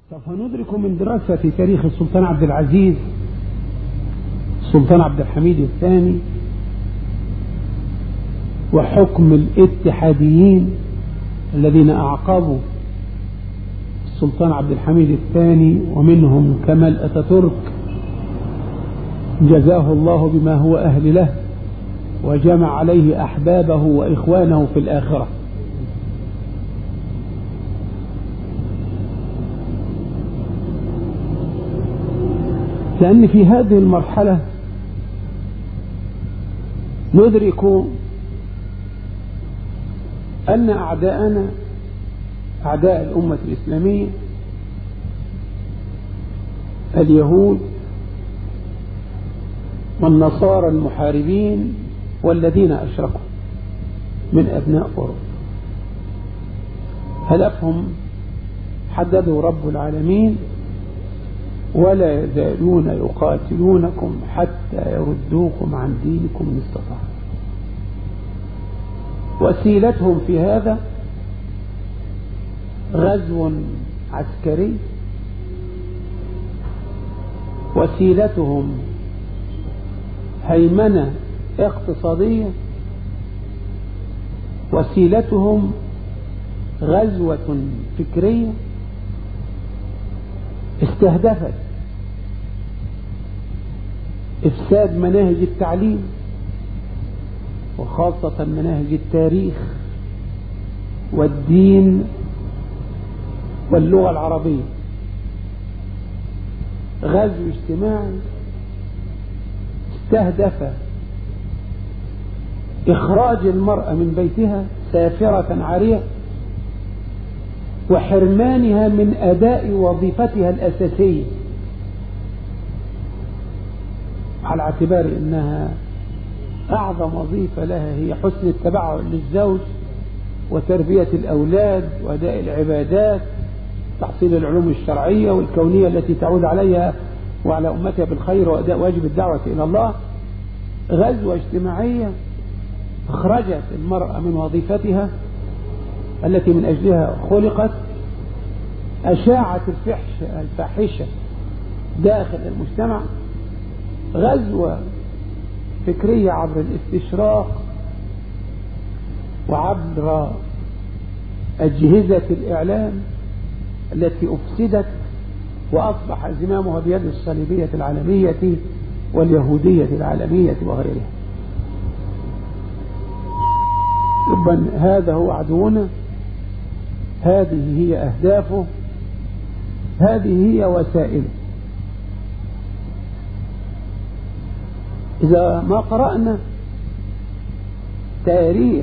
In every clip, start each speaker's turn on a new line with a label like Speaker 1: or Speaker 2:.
Speaker 1: سوف ندرك من دراسة تاريخ السلطان عبد العزيز السلطان عبد الحميد الثاني وحكم الاتحاديين الذين أعقبوا السلطان عبد الحميد الثاني ومنهم كمال أتاتورك جزاه الله بما هو أهل له وجمع عليه أحبابه وإخوانه في الآخرة لأن في هذه المرحلة ندرك أن أعداءنا أعداء الأمة الإسلامية اليهود والنصارى المحاربين والذين أشركوا من أبناء أوروبا هدفهم حدده رب العالمين ولا يزالون يقاتلونكم حتى يردوكم عن دينكم ان استطاعوا وسيلتهم في هذا غزو عسكري وسيلتهم هيمنة اقتصادية وسيلتهم غزوة فكرية استهدفت إفساد مناهج التعليم وخاصة مناهج التاريخ والدين واللغة العربية غزو اجتماعي استهدف إخراج المرأة من بيتها سافرة عارية وحرمانها من أداء وظيفتها الأساسية على اعتبار أنها أعظم وظيفة لها هي حسن التبع للزوج وتربية الأولاد وأداء العبادات تحصيل العلوم الشرعية والكونية التي تعود عليها وعلى أمتها بالخير وأداء واجب الدعوة إلى الله غزوة اجتماعية أخرجت المرأة من وظيفتها التي من أجلها خلقت أشاعت الفحش الفاحشة داخل المجتمع غزوة فكرية عبر الاستشراق وعبر أجهزة الإعلام التي أفسدت وأصبح زمامها بيد الصليبية العالمية واليهودية العالمية وغيرها ربما هذا هو عدونا هذه هي أهدافه هذه هي وسائله إذا ما قرأنا تاريخ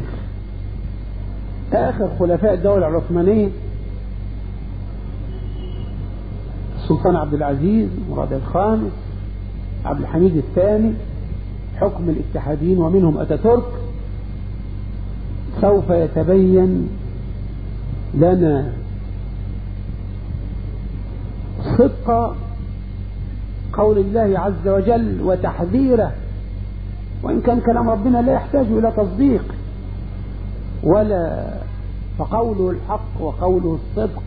Speaker 1: آخر خلفاء الدولة العثمانية السلطان عبد العزيز مراد الخامس عبد الحميد الثاني حكم الاتحاديين ومنهم أتاتورك سوف يتبين لنا صدق قول الله عز وجل وتحذيره وإن كان كلام ربنا لا يحتاج إلى تصديق ولا فقوله الحق وقوله الصدق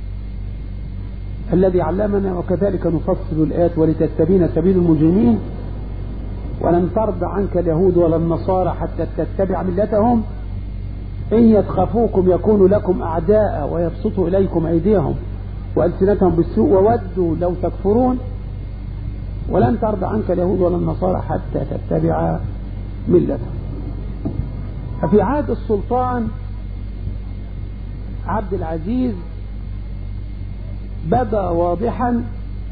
Speaker 1: الذي علمنا وكذلك نفصل الآيات ولتستبين سبيل المجرمين ولن ترضى عنك اليهود ولا النصارى حتى تتبع ملتهم إن يتخافوكم يكونوا لكم أعداء ويبسطوا إليكم أيديهم وألسنتهم بالسوء وودوا لو تكفرون ولن ترضى عنك اليهود ولا النصارى حتى تتبع ملتهم ففي عهد السلطان عبد العزيز بدا واضحا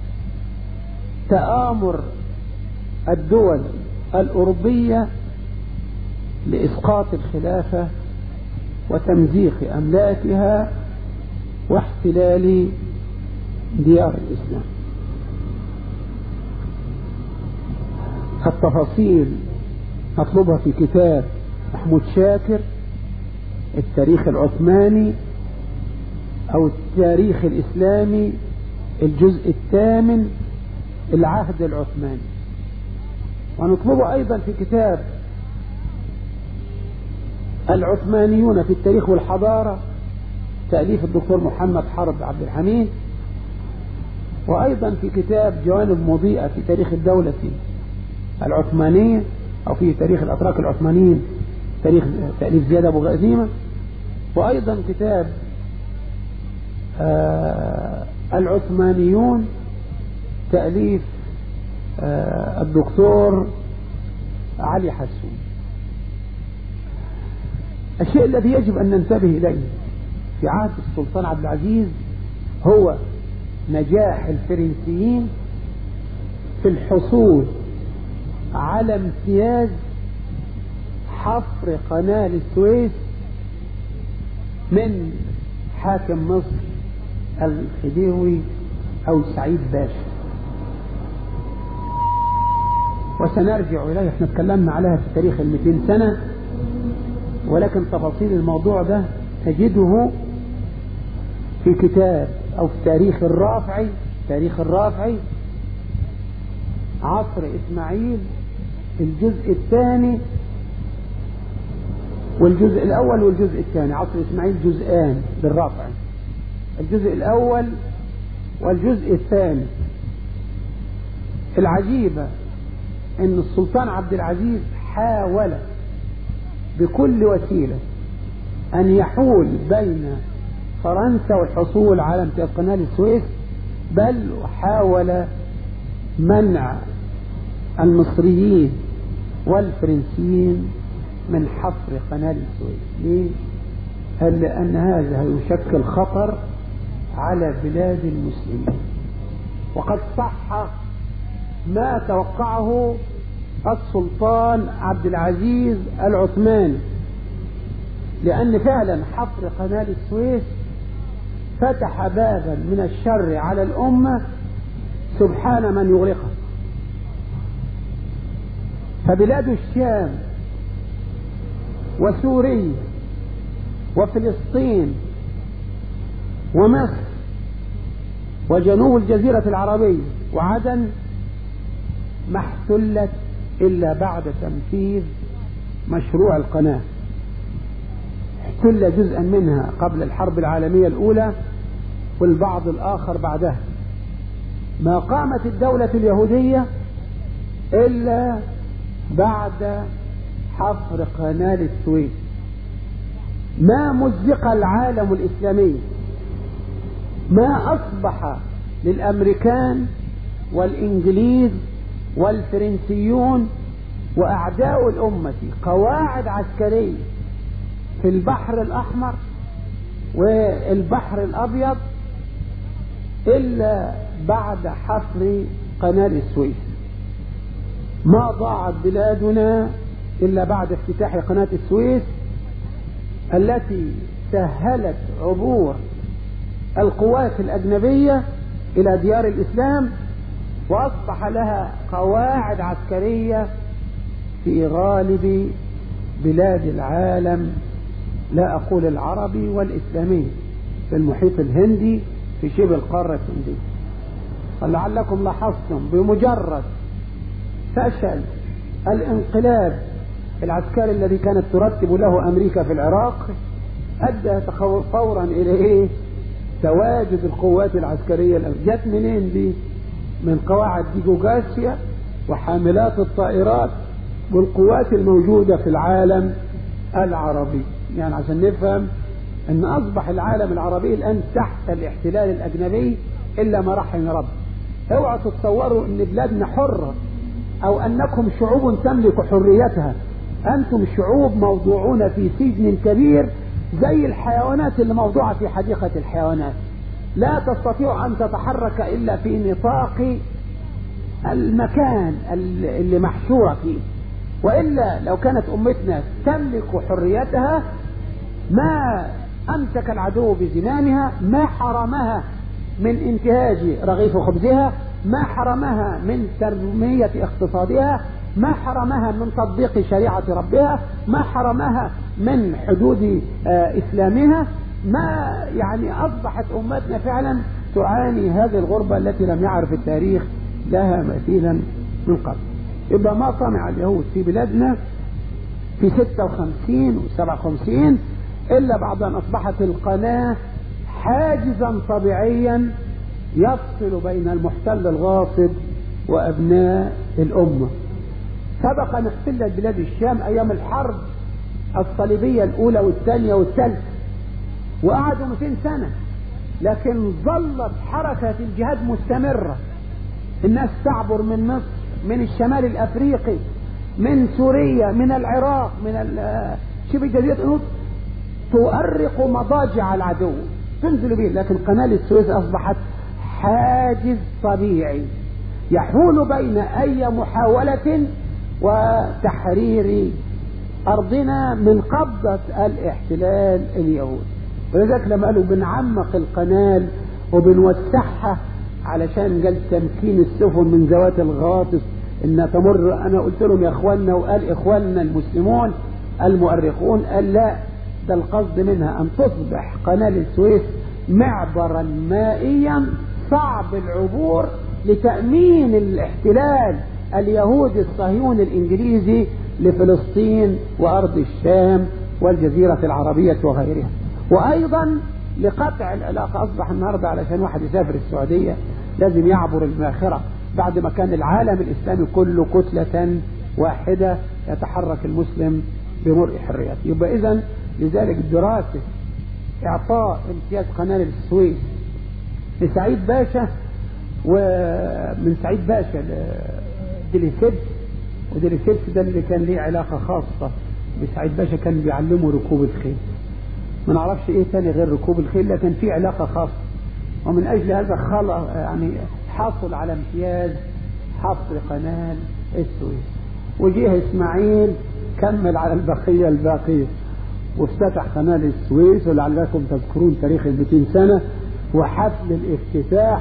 Speaker 1: تآمر الدول الأوروبية لإسقاط الخلافة وتمزيق أملاكها واحتلال ديار الإسلام التفاصيل نطلبها في كتاب محمود شاكر التاريخ العثماني أو التاريخ الإسلامي الجزء الثامن العهد العثماني ونطلبه أيضا في كتاب العثمانيون في التاريخ والحضارة تأليف الدكتور محمد حرب عبد الحميد وأيضا في كتاب جوانب مضيئة في تاريخ الدولة العثمانية أو في تاريخ الأتراك العثمانيين تاريخ تأليف زياد أبو غزيمة وأيضا كتاب آه العثمانيون تأليف آه الدكتور علي حسون الشيء الذي يجب أن ننتبه إليه في عهد السلطان عبد العزيز هو نجاح الفرنسيين في الحصول على امتياز حفر قناة السويس من حاكم مصر الخديوي أو سعيد باشا وسنرجع إليه احنا تكلمنا عليها في تاريخ ال 200 سنة ولكن تفاصيل الموضوع ده تجده في كتاب أو في تاريخ الرافعي تاريخ الرافعي عصر إسماعيل الجزء الثاني والجزء الأول والجزء الثاني عصر إسماعيل جزءان بالرافعي الجزء الأول والجزء الثاني العجيبة أن السلطان عبد العزيز حاول بكل وسيلة أن يحول بين فرنسا والحصول على امتياز قناة السويس بل حاول منع المصريين والفرنسيين من حفر قناة السويس ليه؟ قال لأن هذا يشكل خطر على بلاد المسلمين وقد صح ما توقعه السلطان عبد العزيز العثماني لأن فعلا حفر قناة السويس فتح بابا من الشر على الأمة سبحان من يغلقه فبلاد الشام وسوريا وفلسطين ومصر وجنوب الجزيرة العربية وعدن ما احتلت إلا بعد تنفيذ مشروع القناة احتل جزءا منها قبل الحرب العالمية الأولى والبعض الآخر بعدها ما قامت الدولة اليهودية إلا بعد حفر قناة السويس ما مزق العالم الإسلامي ما أصبح للأمريكان والإنجليز والفرنسيون وأعداء الأمة قواعد عسكرية في البحر الأحمر والبحر الأبيض إلا بعد حفر قناة السويس ما ضاعت بلادنا إلا بعد افتتاح قناة السويس التي سهلت عبور القوات الأجنبية إلى ديار الإسلام وأصبح لها قواعد عسكرية في غالب بلاد العالم لا أقول العربي والإسلامي في المحيط الهندي في شبه القارة الهندية ولعلكم لاحظتم بمجرد فشل الانقلاب العسكري الذي كانت ترتب له أمريكا في العراق أدى فورا إلى إيه؟ تواجد القوات العسكرية جت منين دي؟ من قواعد ديجوغاسيا وحاملات الطائرات والقوات الموجودة في العالم العربي يعني عشان نفهم ان اصبح العالم العربي الان تحت الاحتلال الاجنبي الا ما رحم رب اوعوا تتصوروا ان بلادنا حرة او انكم شعوب تملك حريتها انتم شعوب موضوعون في سجن كبير زي الحيوانات اللي موضوعة في حديقة الحيوانات لا تستطيع ان تتحرك الا في نطاق المكان اللي محشورة فيه وإلا لو كانت أمتنا تملك حريتها ما أمسك العدو بزمامها ما حرمها من انتهاج رغيف خبزها ما حرمها من تنمية اقتصادها ما حرمها من تطبيق شريعة ربها ما حرمها من حدود إسلامها ما يعني أصبحت أمتنا فعلا تعاني هذه الغربة التي لم يعرف التاريخ لها مثيلا من قبل يبقى ما طمع اليهود في بلادنا في 56 و 57 إلا بعد أن أصبحت القناة حاجزا طبيعيا يفصل بين المحتل الغاصب وأبناء الأمة سبق أن احتلت بلاد الشام أيام الحرب الصليبية الأولى والثانية والثالثة وقعدوا 200 سنة لكن ظلت حركة الجهاد مستمرة الناس تعبر من مصر من الشمال الأفريقي من سوريا من العراق من شبه جزيرة النص تؤرق مضاجع العدو تنزل به لكن قناة السويس أصبحت حاجز طبيعي يحول بين أي محاولة وتحرير أرضنا من قبضة الاحتلال اليهودي ولذلك لما قالوا بنعمق القنال وبنوسعها علشان قال تمكين السفن من ذوات الغاطس انها تمر انا قلت لهم يا اخواننا وقال اخواننا المسلمون المؤرخون قال لا ده القصد منها ان تصبح قناة السويس معبرا مائيا صعب العبور لتأمين الاحتلال اليهودي الصهيوني الانجليزي لفلسطين وارض الشام والجزيرة العربية وغيرها وايضا لقطع العلاقة اصبح النهاردة علشان واحد يسافر السعودية لازم يعبر الماخرة بعد ما كان العالم الاسلامي كله كتلة واحدة يتحرك المسلم بمرء حريته يبقى اذا لذلك دراسة اعطاء امتياز قناة السويس لسعيد باشا ومن سعيد باشا لديليسيبس وديليسيبس ده اللي كان ليه علاقة خاصة بسعيد باشا كان بيعلمه ركوب الخيل ما نعرفش ايه تاني غير ركوب الخيل لكن في علاقة خاصة ومن اجل هذا خلق يعني حصل على امتياز حفر قناة السويس وجيه اسماعيل كمل على البقية الباقية وافتتح قناة السويس ولعلكم تذكرون تاريخ ال 200 سنة وحفل الافتتاح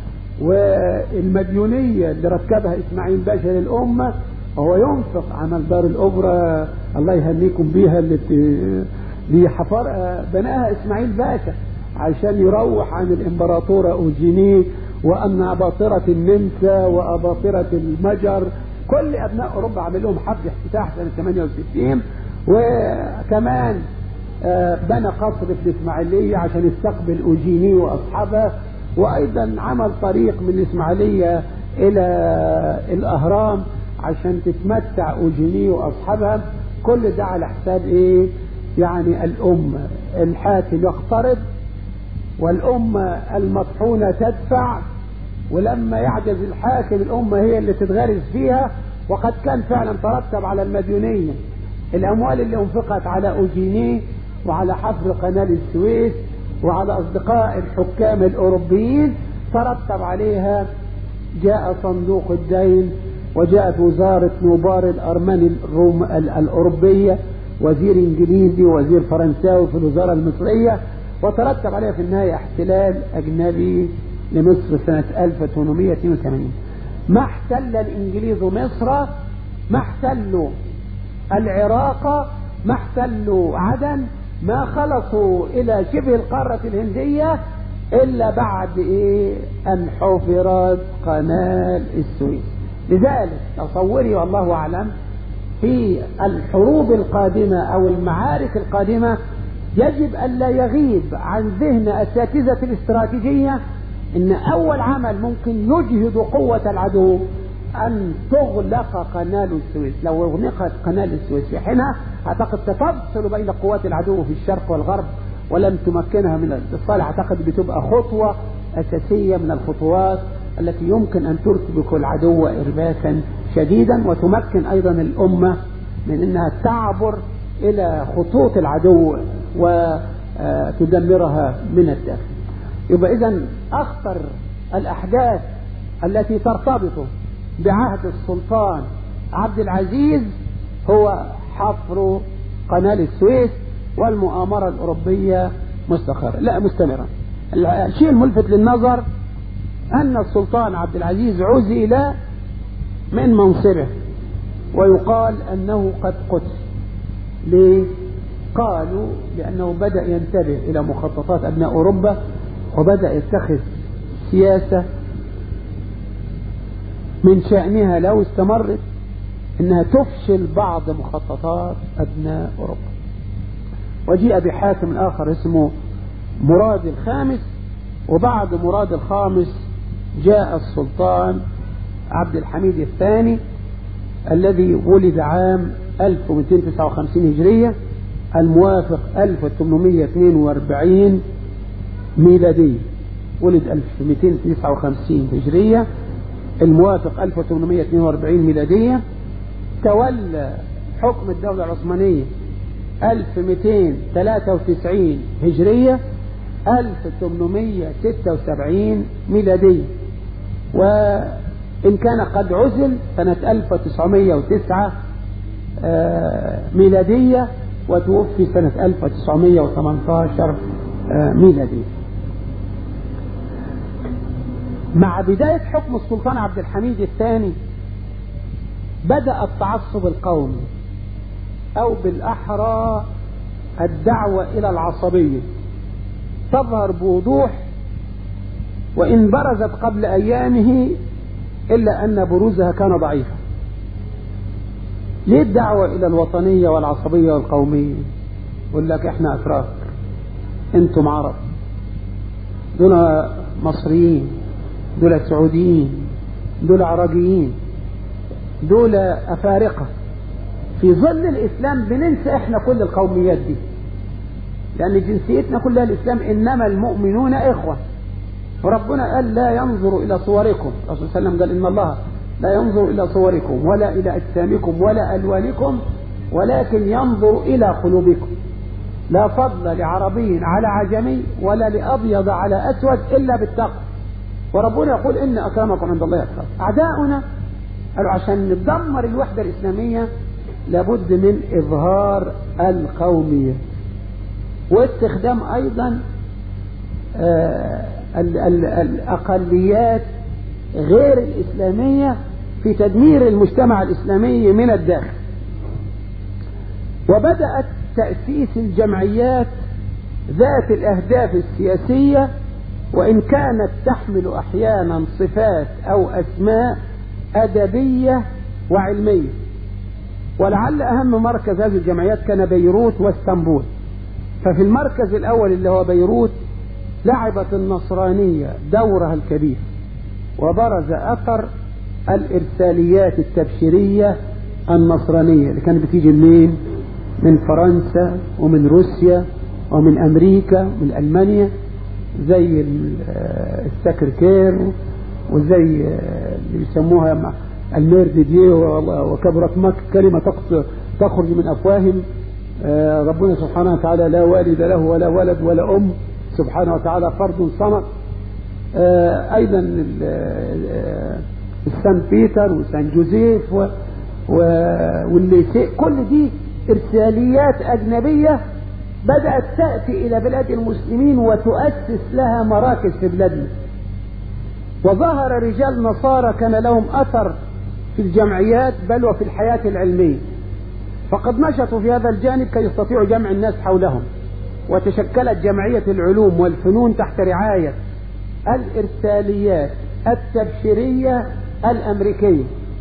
Speaker 1: والمديونية اللي ركبها اسماعيل باشا للأمة وهو ينفق عمل دار الأوبرا الله يهنيكم بيها اللي دي حفر بناها اسماعيل باشا عشان يروح عن الامبراطورة اوجيني وان اباطرة النمسا واباطرة المجر كل ابناء اوروبا عمل لهم حفل افتتاح سنة 68 وكمان بنى قصر في الاسماعيلية عشان يستقبل اوجيني واصحابه وايضا عمل طريق من الاسماعيلية الى الاهرام عشان تتمتع اوجيني واصحابها كل ده على حساب ايه يعني الأمة الحاكم يقترض والأمة المطحونة تدفع ولما يعجز الحاكم الأمة هي اللي تتغرز فيها وقد كان فعلا ترتب على المديونية الأموال اللي أنفقت على أوجيني وعلى حفر قناة السويس وعلى أصدقاء الحكام الأوروبيين ترتب عليها جاء صندوق الدين وجاءت وزارة نوبار الأرمني الروم الأوروبية وزير انجليزي ووزير فرنساوي في الوزاره المصريه وترتب عليها في النهايه احتلال اجنبي لمصر سنه 1882 ما احتل الانجليز مصر ما احتلوا العراق ما احتلوا عدن ما خلصوا الى شبه القاره الهنديه الا بعد ايه ان حفرت قناه السويس لذلك تصوري والله اعلم في الحروب القادمة أو المعارك القادمة يجب أن لا يغيب عن ذهن أساتذة الاستراتيجية أن أول عمل ممكن يجهد قوة العدو أن تغلق قناة السويس لو أغلقت قناة السويس في حينها أعتقد ستفصل بين قوات العدو في الشرق والغرب ولم تمكنها من الاتصال أعتقد بتبقى خطوة أساسية من الخطوات التي يمكن أن ترتبك العدو إرباكا شديدا وتمكن أيضا الأمة من أنها تعبر إلى خطوط العدو وتدمرها من الداخل يبقى إذا أخطر الأحداث التي ترتبط بعهد السلطان عبد العزيز هو حفر قناة السويس والمؤامرة الأوروبية مستقرة لا مستمرة الشيء الملفت للنظر أن السلطان عبد العزيز عزل من منصبه ويقال أنه قد قتل ليه؟ قالوا لأنه بدأ ينتبه إلى مخططات أبناء أوروبا وبدأ يتخذ سياسة من شأنها لو استمرت انها تفشل بعض مخططات ابناء اوروبا وجيء بحاكم اخر اسمه مراد الخامس وبعد مراد الخامس جاء السلطان عبد الحميد الثاني الذي ولد عام 1259 هجرية الموافق 1842 ميلادية ولد 1259 هجرية الموافق 1842 ميلادية تولى حكم الدولة العثمانية 1293 هجرية 1876 ميلادية وإن كان قد عزل سنة 1909 ميلادية وتوفي سنة 1918 ميلادية مع بداية حكم السلطان عبد الحميد الثاني بدأ التعصب القومي أو بالأحرى الدعوة إلى العصبية تظهر بوضوح وإن برزت قبل أيامه إلا أن بروزها كان ضعيفا ليه الدعوة إلى الوطنية والعصبية والقومية يقول لك إحنا أتراك أنتم عرب دول مصريين دول سعوديين دول عراقيين دول أفارقة في ظل الإسلام بننسى إحنا كل القوميات دي لأن جنسيتنا كلها الإسلام إنما المؤمنون إخوة وربنا قال لا ينظر إلى صوركم الرسول صلى الله عليه وسلم قال إن الله لا ينظر إلى صوركم ولا إلى أجسامكم ولا ألوانكم ولكن ينظر إلى قلوبكم لا فضل لعربي على عجمي ولا لأبيض على أسود إلا بالتقوى وربنا يقول إن أكرمكم عند الله أتقاكم أعداؤنا قالوا عشان ندمر الوحدة الإسلامية لابد من إظهار القومية واستخدام أيضا آه ال ال الأقليات غير الإسلامية في تدمير المجتمع الإسلامي من الداخل وبدأت تأسيس الجمعيات ذات الأهداف السياسية وإن كانت تحمل أحيانا صفات أو أسماء أدبية وعلمية ولعل أهم مركز هذه الجمعيات كان بيروت واسطنبول ففي المركز الأول اللي هو بيروت لعبت النصرانية دورها الكبير وبرز أثر الإرساليات التبشيرية النصرانية اللي كانت بتيجي منين؟ من فرنسا ومن روسيا ومن أمريكا ومن ألمانيا زي السكركير وزي اللي بيسموها المير ديديه وكبرت مك كلمة تخرج من أفواههم ربنا سبحانه وتعالى لا والد له ولا ولد ولا أم سبحانه وتعالى فرد صمد أيضا السان بيتر وسان جوزيف و والليسي كل دي إرساليات أجنبية بدأت تأتي إلى بلاد المسلمين وتؤسس لها مراكز في بلادنا وظهر رجال نصارى كان لهم أثر في الجمعيات بل وفي الحياة العلمية فقد نشطوا في هذا الجانب كي يستطيعوا جمع الناس حولهم وتشكلت جمعية العلوم والفنون تحت رعاية الإرساليات التبشيرية الأمريكية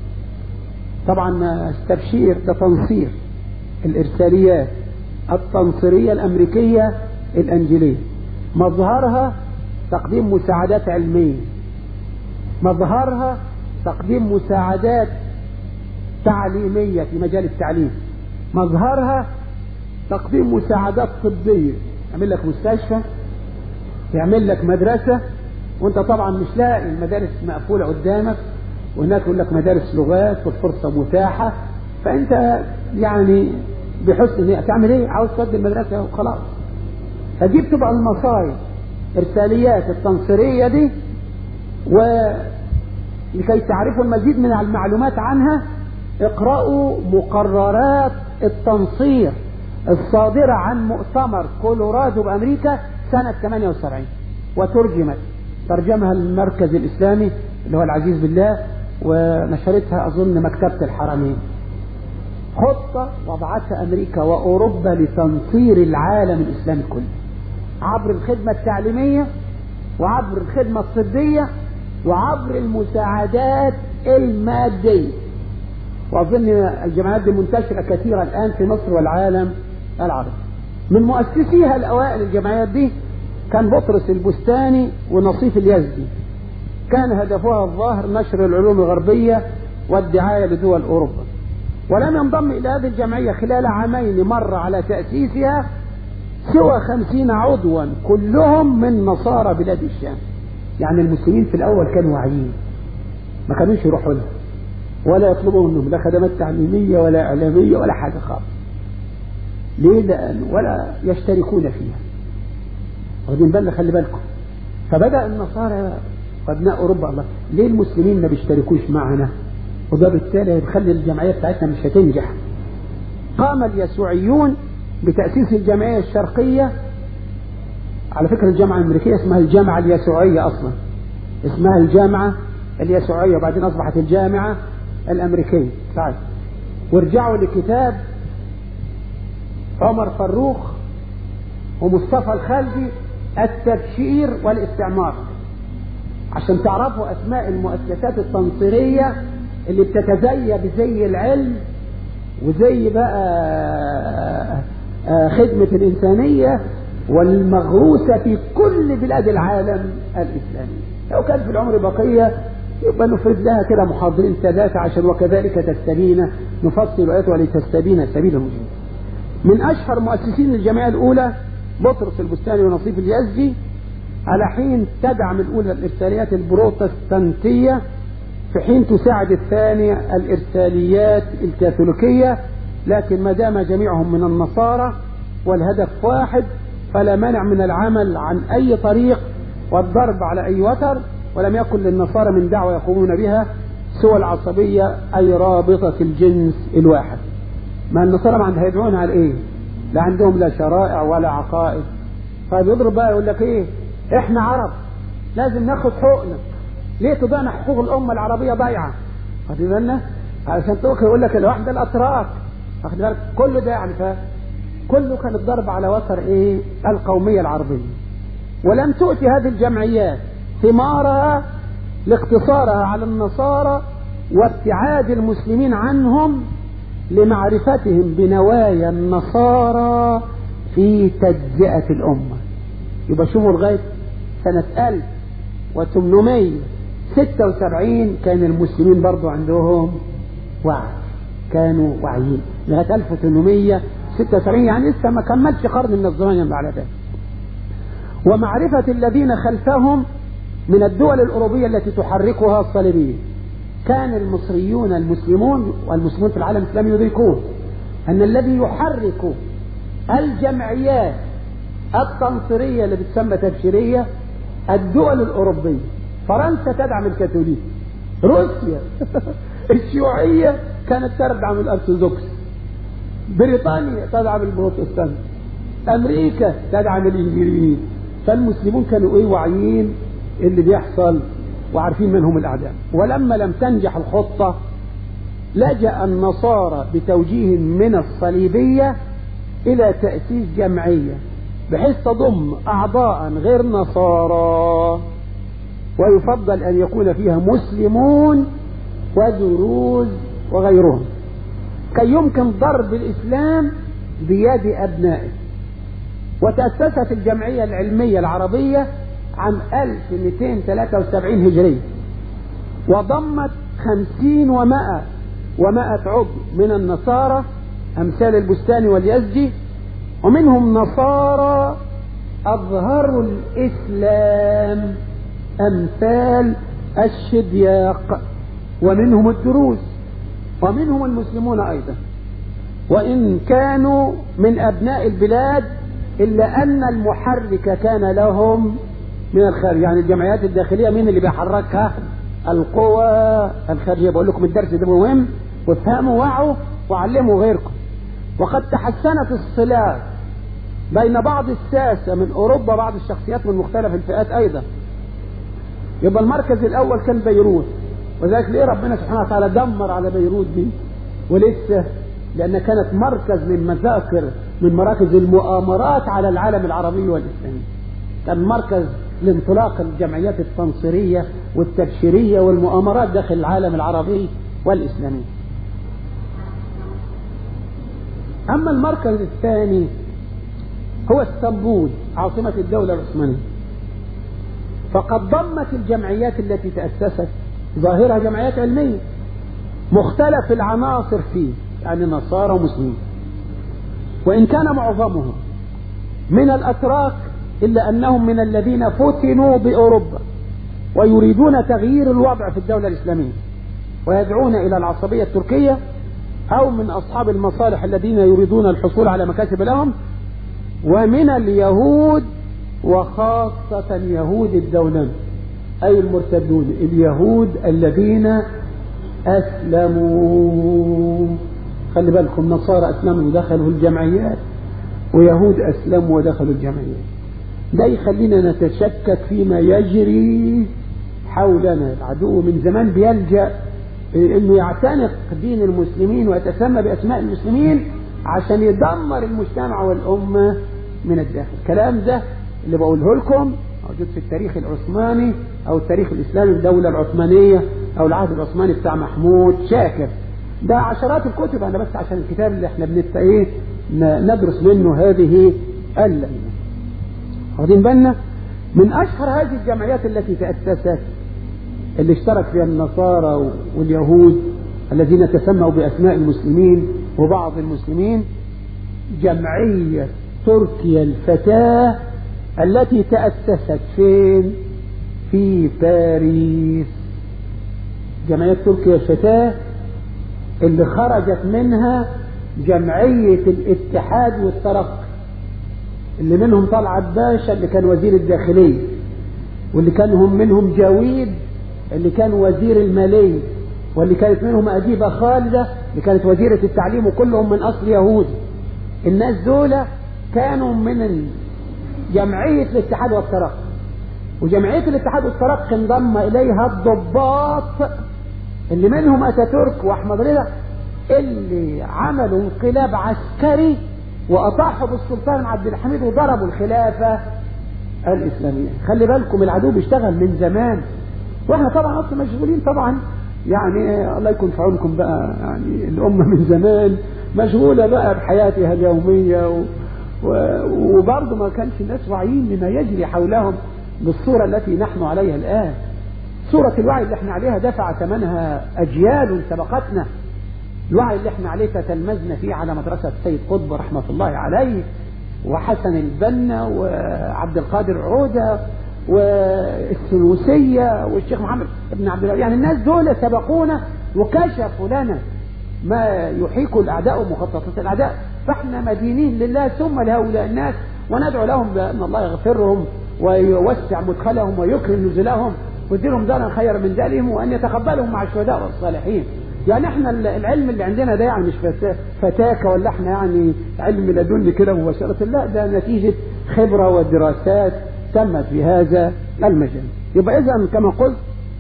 Speaker 1: طبعا التبشير ده تنصير الإرساليات التنصيرية الأمريكية الأنجيلية مظهرها تقديم مساعدات علمية مظهرها تقديم مساعدات تعليمية في مجال التعليم مظهرها تقديم مساعدات طبية يعمل لك مستشفى يعمل لك مدرسة وانت طبعا مش لاقي المدارس مقفولة قدامك وهناك يقول لك مدارس لغات والفرصة متاحة فانت يعني بحسن تعمل ايه عاوز تودي المدرسة وخلاص فدي بتبقى المصايب ارساليات التنصيرية دي ولكي تعرفوا المزيد من المعلومات عنها اقرأوا مقررات التنصير الصادرة عن مؤتمر كولورادو بأمريكا سنة 78 وترجمت ترجمها المركز الإسلامي اللي هو العزيز بالله ونشرتها أظن مكتبة الحرمين خطة وضعتها أمريكا وأوروبا لتنصير العالم الإسلامي كله عبر الخدمة التعليمية وعبر الخدمة الطبية وعبر المساعدات المادية وأظن الجماعات دي منتشرة كثيرا الآن في مصر والعالم العربي من مؤسسيها الأوائل الجمعيات دي كان بطرس البستاني ونصيف اليزدي كان هدفها الظاهر نشر العلوم الغربية والدعاية لدول أوروبا ولم ينضم إلى هذه الجمعية خلال عامين مر على تأسيسها سوى خمسين عضوا كلهم من نصارى بلاد الشام يعني المسلمين في الأول كانوا واعيين ما كانوش يروحوا لها ولا يطلبوا منهم لا خدمات تعليمية ولا إعلامية ولا حاجة خالص ليه لأن ولا يشتركون فيها واخدين بالنا خلي بالكم فبدأ النصارى أبناء أوروبا الله ليه المسلمين ما بيشتركوش معنا وده بالتالي هيخلي الجمعية بتاعتنا مش هتنجح قام اليسوعيون بتأسيس الجمعية الشرقية على فكرة الجامعة الأمريكية اسمها الجامعة اليسوعية أصلا اسمها الجامعة اليسوعية وبعدين أصبحت الجامعة الأمريكية صحيح ورجعوا لكتاب عمر فروخ ومصطفى الخالدي التبشير والاستعمار عشان تعرفوا أسماء المؤسسات التنصيرية اللي بتتزي بزي العلم وزي بقى خدمة الإنسانية والمغروسة في كل بلاد العالم الإسلامي لو كان في العمر بقية يبقى نفرد لها كده محاضرين ثلاثة عشان وكذلك تستبين نفصل آيات ولتستبين سبيل المجرمين من أشهر مؤسسين الجمعية الأولى بطرس البستاني ونصيف اليزدي على حين تدعم الأولى الإرساليات البروتستانتية في حين تساعد الثانية الإرساليات الكاثوليكية لكن ما دام جميعهم من النصارى والهدف واحد فلا مانع من العمل عن أي طريق والضرب على أي وتر ولم يكن للنصارى من دعوة يقومون بها سوى العصبية أي رابطة الجنس الواحد ما النصارى ما عندها يدعون على إيه لا عندهم لا شرائع ولا عقائد طيب يضرب بقى يقول لك إيه إحنا عرب لازم ناخد حقوقنا ليه تضيعنا حقوق الأمة العربية ضايعة واخد بالنا عشان توك يقول لك الواحد الأتراك واخد بالك كله ده يعني ف كله كان الضرب على وتر ايه القومية العربية ولم تؤتي هذه الجمعيات ثمارها لاقتصارها على النصارى وابتعاد المسلمين عنهم لمعرفتهم بنوايا النصارى في تجزئة الأمة يبقى شوفوا لغاية سنة 1876 كان المسلمين برضو عندهم وعي كانوا واعيين لغاية 1876 يعني لسه ما كملش قرن من الزمان ينبع على ذلك ومعرفة الذين خلفهم من الدول الأوروبية التي تحركها الصليبية كان المصريون المسلمون والمسلمون في العالم الإسلامي يدركون أن الذي يحرك الجمعيات التنصيرية اللي بتسمى تبشيرية الدول الأوروبية فرنسا تدعم الكاثوليك روسيا الشيوعية كانت تدعم الأرثوذكس بريطانيا تدعم البروتستانت أمريكا تدعم الإنجليز فالمسلمون كانوا إيه واعيين اللي بيحصل وعارفين من هم الأعداء ولما لم تنجح الخطة لجأ النصارى بتوجيه من الصليبية إلى تأسيس جمعية بحيث تضم أعضاء غير نصارى ويفضل أن يكون فيها مسلمون ودروز وغيرهم كي يمكن ضرب الإسلام بيد أبنائه وتأسست الجمعية العلمية العربية عام 1273 هجرية وضمت خمسين ومائة ومائة عضو من النصارى أمثال البستاني واليزجي ومنهم نصارى أظهروا الإسلام أمثال الشدياق ومنهم الدروز ومنهم المسلمون أيضا وإن كانوا من أبناء البلاد إلا أن المحرك كان لهم من الخارج يعني الجمعيات الداخلية مين اللي بيحركها القوى الخارجية بقول لكم الدرس ده مهم وافهموا وعوا وعلموا غيركم وقد تحسنت الصلات بين بعض الساسة من أوروبا بعض الشخصيات من مختلف الفئات أيضا يبقى المركز الأول كان بيروت وذلك ليه ربنا سبحانه وتعالى دمر على بيروت دي ولسه لأن كانت مركز من مذاكر من مراكز المؤامرات على العالم العربي والإسلامي كان مركز لانطلاق الجمعيات التنصيرية والتبشيرية والمؤامرات داخل العالم العربي والإسلامي أما المركز الثاني هو اسطنبول عاصمة الدولة العثمانية فقد ضمت الجمعيات التي تأسست ظاهرة جمعيات علمية مختلف العناصر فيه يعني نصارى ومسلمين وإن كان معظمهم من الأتراك إلا أنهم من الذين فتنوا بأوروبا ويريدون تغيير الوضع في الدولة الإسلامية ويدعون إلى العصبية التركية أو من أصحاب المصالح الذين يريدون الحصول على مكاسب لهم ومن اليهود وخاصة يهود الدولة أي المرتدون اليهود الذين أسلموا خلي بالكم نصارى أسلموا ودخلوا الجمعيات ويهود أسلموا ودخلوا الجمعيات ده يخلينا نتشكك فيما يجري حولنا العدو من زمان بيلجأ انه يعتنق دين المسلمين ويتسمى باسماء المسلمين عشان يدمر المجتمع والامه من الداخل الكلام ده اللي بقوله لكم موجود في التاريخ العثماني او التاريخ الاسلامي الدوله العثمانيه او العهد العثماني بتاع محمود شاكر ده عشرات الكتب انا بس عشان الكتاب اللي احنا بنت ايه ندرس منه هذه الليله واخدين بالنا من اشهر هذه الجمعيات التي تاسست اللي اشترك فيها النصارى واليهود الذين تسموا باسماء المسلمين وبعض المسلمين جمعيه تركيا الفتاه التي تاسست فين في باريس جمعيه تركيا الفتاه اللي خرجت منها جمعيه الاتحاد والترقي اللي منهم طلعت باشا اللي كان وزير الداخليه واللي كان هم منهم جاويد اللي كان وزير المالية واللي كانت منهم أديبة خالدة اللي كانت وزيرة التعليم وكلهم من أصل يهودي الناس دول كانوا من جمعية الاتحاد والترقي وجمعية الاتحاد والترقي انضم إليها الضباط اللي منهم أتاتورك وأحمد رضا اللي عملوا انقلاب عسكري وأطاحوا بالسلطان عبد الحميد وضربوا الخلافة الإسلامية خلي بالكم العدو بيشتغل من زمان واحنا طبعا اصلا مشغولين طبعا يعني الله يكون في عونكم بقى يعني الامه من زمان مشغوله بقى بحياتها اليوميه و... و... وبرضه ما كانش الناس واعيين لما يجري حولهم بالصوره التي نحن عليها الان صورة الوعي اللي احنا عليها دفع ثمنها أجيال سبقتنا الوعي اللي احنا عليه تتلمذنا فيه على مدرسة السيد قطب رحمة الله عليه وحسن البنا وعبد القادر عودة والسنوسية والشيخ محمد بن عبد الله يعني الناس دول سبقونا وكشفوا لنا ما يحيك الأعداء ومخططات الأعداء فاحنا مدينين لله ثم لهؤلاء الناس وندعو لهم بأن الله يغفرهم ويوسع مدخلهم ويكرم نزلهم ويديلهم دارا خيرا من دارهم وأن يتقبلهم مع الشهداء والصالحين يعني احنا العلم اللي عندنا ده يعني مش فتاكة ولا احنا يعني علم لدني كده مباشرة لا ده نتيجة خبرة ودراسات تمت في هذا المجال يبقى اذا كما قلت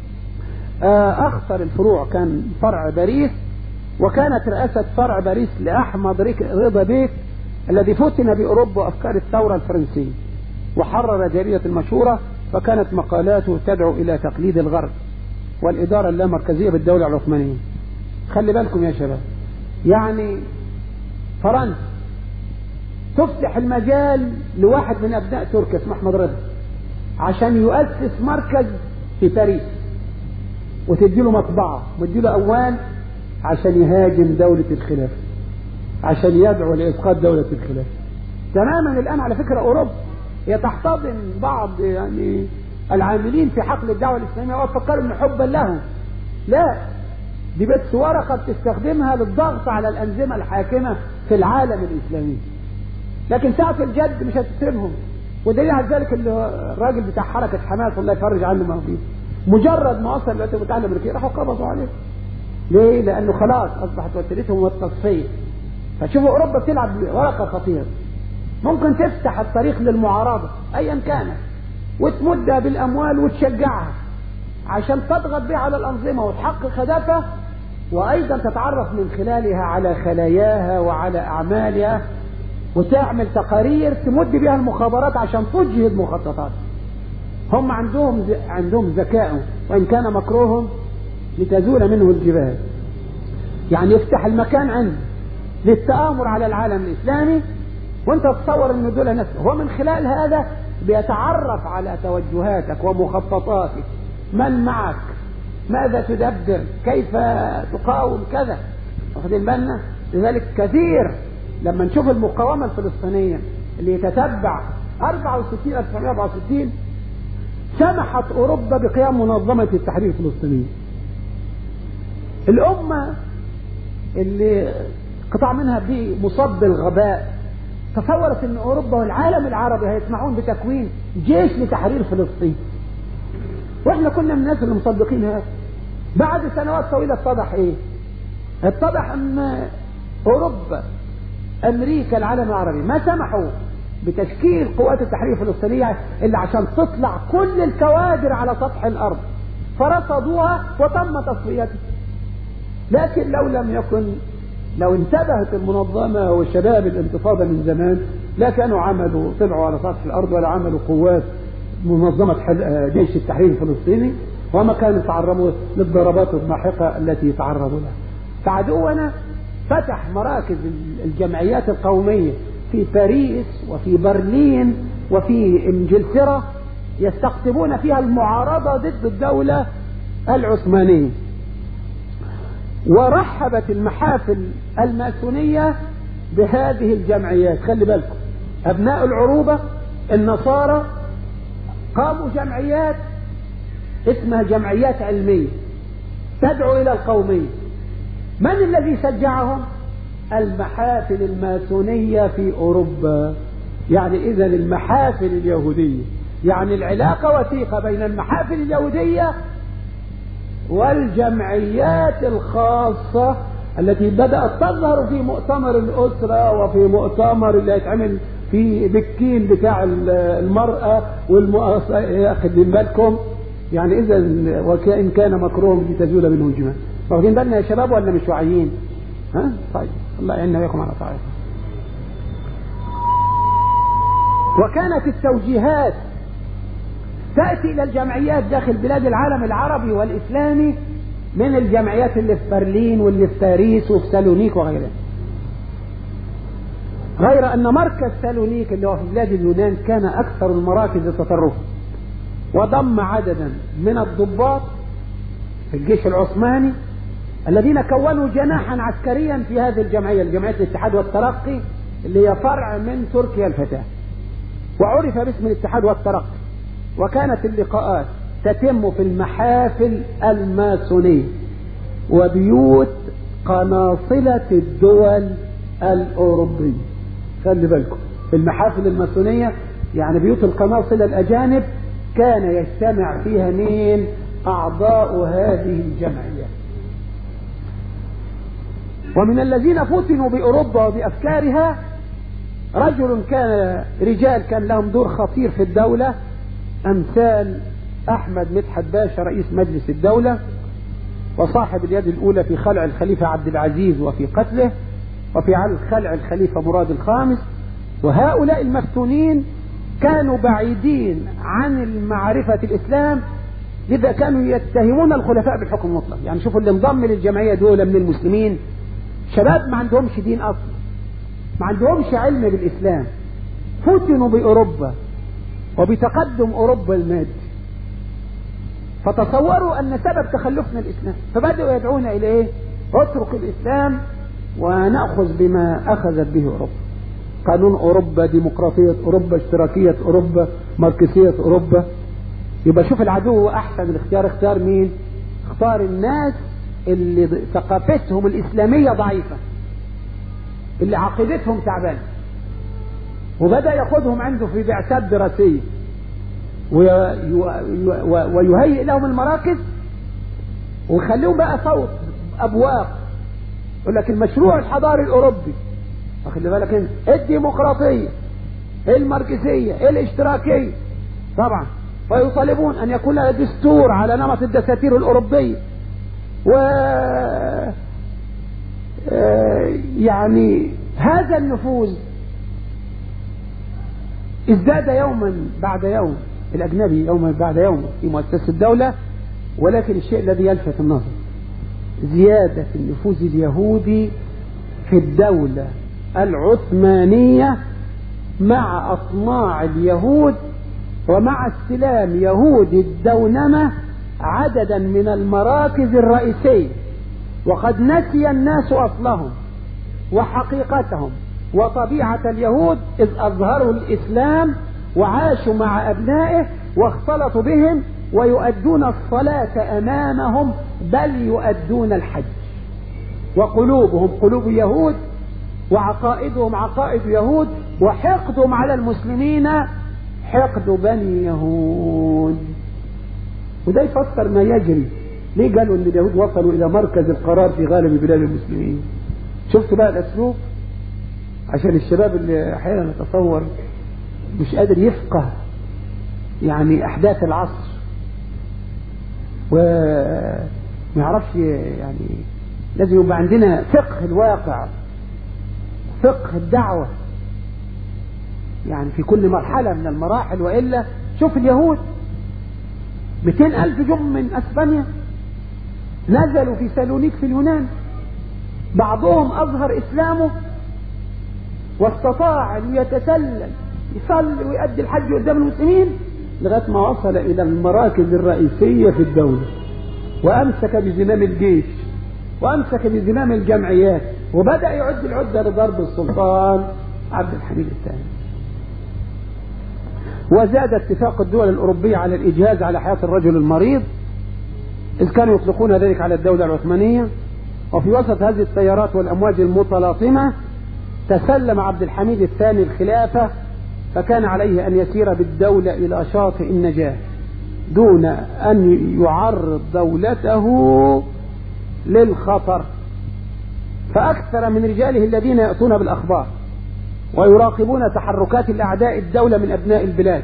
Speaker 1: اخطر الفروع كان فرع باريس وكانت رئاسة فرع باريس لأحمد رضا بيك الذي فتن بأوروبا وأفكار الثورة الفرنسية وحرر جريدة المشورة فكانت مقالاته تدعو إلى تقليد الغرب والإدارة اللامركزية بالدولة العثمانية خلي بالكم يا شباب يعني فرنسا تفتح المجال لواحد من أبناء تركيا اسمه أحمد رضا عشان يؤسس مركز في باريس وتديله مطبعة وتديله أموال عشان يهاجم دولة الخلافة عشان يدعو لإسقاط دولة الخلافة تماما الآن على فكرة أوروبا هي تحتضن بعض يعني العاملين في حقل الدعوة الإسلامية وفكروا إن حبا لهم لا دي بس ورقة بتستخدمها للضغط على الأنظمة الحاكمة في العالم الإسلامي لكن ساعة الجد مش هتسيبهم ودليل على ذلك الراجل بتاع حركة حماس الله يفرج عنه ما فيه مجرد ما وصل الولايات المتحدة الأمريكية راحوا قبضوا عليه ليه؟ لأنه خلاص أصبحت وسيلتهم التصفية فشوفوا أوروبا بتلعب ورقة خطيرة ممكن تفتح الطريق للمعارضة أيا كانت وتمدها بالأموال وتشجعها عشان تضغط بها على الأنظمة وتحقق هدفها وأيضا تتعرف من خلالها على خلاياها وعلى أعمالها وتعمل تقارير تمد بها المخابرات عشان تجهد مخططات هم عندهم عندهم ذكاء وإن كان مكروهم لتزول منه الجبال يعني يفتح المكان عنده للتآمر على العالم الإسلامي وانت تتصور ان دول ناس هو من خلال هذا بيتعرف على توجهاتك ومخططاتك من معك ماذا تدبر كيف تقاوم كذا واخدين بالنا لذلك كثير لما نشوف المقاومة الفلسطينية اللي يتتبع 64 1964 سمحت أوروبا بقيام منظمة التحرير الفلسطينية الأمة اللي قطع منها بمصاب بالغباء تصورت ان اوروبا والعالم العربي هيسمعون بتكوين جيش لتحرير فلسطين واحنا كنا من الناس اللي مصدقين هذا بعد سنوات طويلة اتضح ايه اتضح ان اوروبا امريكا العالم العربي ما سمحوا بتشكيل قوات التحرير الفلسطينية الا عشان تطلع كل الكوادر على سطح الارض فرصدوها وتم تصفيتها لكن لو لم يكن لو انتبهت المنظمة وشباب الانتفاضة من زمان لا كانوا عملوا طلعوا على سطح الأرض ولا عملوا قوات منظمة جيش التحرير الفلسطيني وما كانوا يتعرضوا للضربات الماحقة التي تعرضوا لها فعدونا فتح مراكز الجمعيات القومية في باريس وفي برلين وفي انجلترا يستقطبون فيها المعارضة ضد الدولة العثمانية ورحبت المحافل الماسونية بهذه الجمعيات خلي بالكم أبناء العروبة النصارى قاموا جمعيات اسمها جمعيات علمية تدعو إلى القومية من الذي شجعهم المحافل الماسونية في أوروبا يعني إذا المحافل اليهودية يعني العلاقة وثيقة بين المحافل اليهودية والجمعيات الخاصة التي بدأت تظهر في مؤتمر الأسرة وفي مؤتمر اللي هيتعمل في بكين بتاع المرأة والمؤسسة خدين بالكم يعني إذا وكأن كان مكروه لتزول منه الجمال واخدين بالنا يا شباب ولا مش واعيين؟ ها؟ طيب الله يعيننا وياكم على طاعته. وكانت التوجيهات تأتي إلى الجمعيات داخل بلاد العالم العربي والإسلامي من الجمعيات اللي في برلين واللي في باريس وفي سالونيك وغيرها غير أن مركز سالونيك اللي هو في بلاد اليونان كان أكثر المراكز تطرفا وضم عددا من الضباط في الجيش العثماني الذين كونوا جناحا عسكريا في هذه الجمعية الجمعية الاتحاد والترقي اللي هي فرع من تركيا الفتاة وعرف باسم الاتحاد والترقي وكانت اللقاءات تتم في المحافل الماسونية وبيوت قناصلة الدول الأوروبية خلي بالكم في المحافل الماسونية يعني بيوت القناصلة الأجانب كان يجتمع فيها مين أعضاء هذه الجمعيات ومن الذين فتنوا بأوروبا وبأفكارها رجل كان رجال كان لهم دور خطير في الدولة أمثال أحمد مدحت باشا رئيس مجلس الدولة وصاحب اليد الأولى في خلع الخليفة عبد العزيز وفي قتله وفي خلع الخليفة مراد الخامس وهؤلاء المفتونين كانوا بعيدين عن معرفة الإسلام لذا كانوا يتهمون الخلفاء بالحكم المطلق يعني شوفوا اللي انضم للجمعية دول من المسلمين شباب ما عندهمش دين أصلا ما عندهمش علم بالإسلام فتنوا بأوروبا وبتقدم أوروبا المادي فتصوروا أن سبب تخلفنا الإسلام فبدأوا يدعون إلى إيه اترك الإسلام ونأخذ بما أخذت به أوروبا قانون أوروبا ديمقراطية أوروبا اشتراكية أوروبا ماركسية أوروبا يبقى شوف العدو أحسن الاختيار اختار مين اختار الناس اللي ثقافتهم الإسلامية ضعيفة اللي عقيدتهم تعبانة وبدأ ياخذهم عنده في بعثات دراسية ويهيئ لهم المراكز ويخليهم بقى صوت أبواق يقول لك المشروع الحضاري الأوروبي واخد بالك انت الديمقراطية الماركسية الاشتراكية طبعا فيطالبون أن يكون لها دستور على نمط الدساتير الأوروبية و يعني هذا النفوذ ازداد يوما بعد يوم الأجنبي يوما بعد يوم في مؤسسة الدولة ولكن الشيء الذي يلفت النظر زيادة النفوذ اليهودي في الدولة العثمانية مع أطماع اليهود ومع استلام يهود الدونمة عددا من المراكز الرئيسية وقد نسي الناس أصلهم وحقيقتهم وطبيعة اليهود إذ أظهروا الإسلام وعاشوا مع أبنائه واختلطوا بهم ويؤدون الصلاة أمامهم بل يؤدون الحج وقلوبهم قلوب يهود وعقائدهم عقائد يهود وحقدهم على المسلمين حقد بني يهود وده يفسر ما يجري ليه قالوا ان اليهود وصلوا الى مركز القرار في غالب بلاد المسلمين شفت بقى الاسلوب عشان الشباب اللي احيانا نتصور مش قادر يفقه يعني احداث العصر وما يعرفش يعني لازم يبقى عندنا فقه الواقع فقه الدعوة يعني في كل مرحلة من المراحل وإلا شوف اليهود 200 ألف جم من أسبانيا نزلوا في سالونيك في اليونان بعضهم أظهر إسلامه واستطاع أن يتسلل يصلي ويؤدي الحج قدام المسلمين لغاية ما وصل إلى المراكز الرئيسية في الدولة وأمسك بزمام الجيش وأمسك بزمام الجمعيات وبدأ يعد العدة لضرب السلطان عبد الحميد الثاني وزاد اتفاق الدول الأوروبية على الإجهاز على حياة الرجل المريض إذ كانوا يطلقون ذلك على الدولة العثمانية وفي وسط هذه التيارات والأمواج المتلاطمة تسلم عبد الحميد الثاني الخلافة فكان عليه أن يسير بالدولة إلى شاطئ النجاة دون أن يعرض دولته للخطر فأكثر من رجاله الذين يأتون بالأخبار ويراقبون تحركات الأعداء الدولة من أبناء البلاد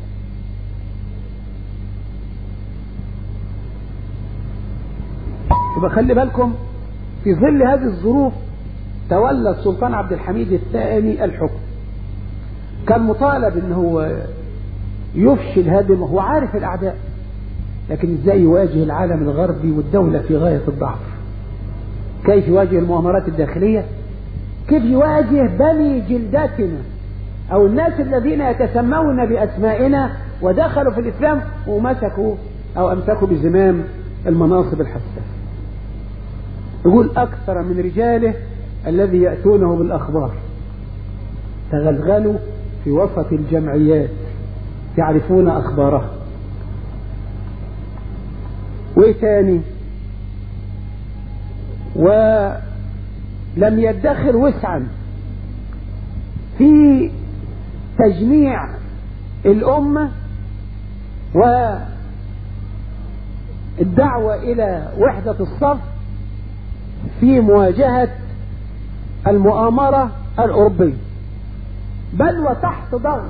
Speaker 1: يبقى خلي بالكم في ظل هذه الظروف تولى السلطان عبد الحميد الثاني الحكم كان مطالب ان هو يفشل هذه هو عارف الاعداء لكن ازاي يواجه العالم الغربي والدولة في غاية الضعف كيف يواجه المؤامرات الداخلية كيف يواجه بني جلدتنا او الناس الذين يتسمون باسمائنا ودخلوا في الاسلام ومسكوا او امسكوا بزمام المناصب الحساسة يقول اكثر من رجاله الذي يأتونه بالاخبار تغلغلوا في وسط الجمعيات يعرفون اخبارها وايه تاني ولم يدخر وسعا في تجميع الأمة والدعوة إلى وحدة الصف في مواجهة المؤامرة الأوروبية بل وتحت ضغط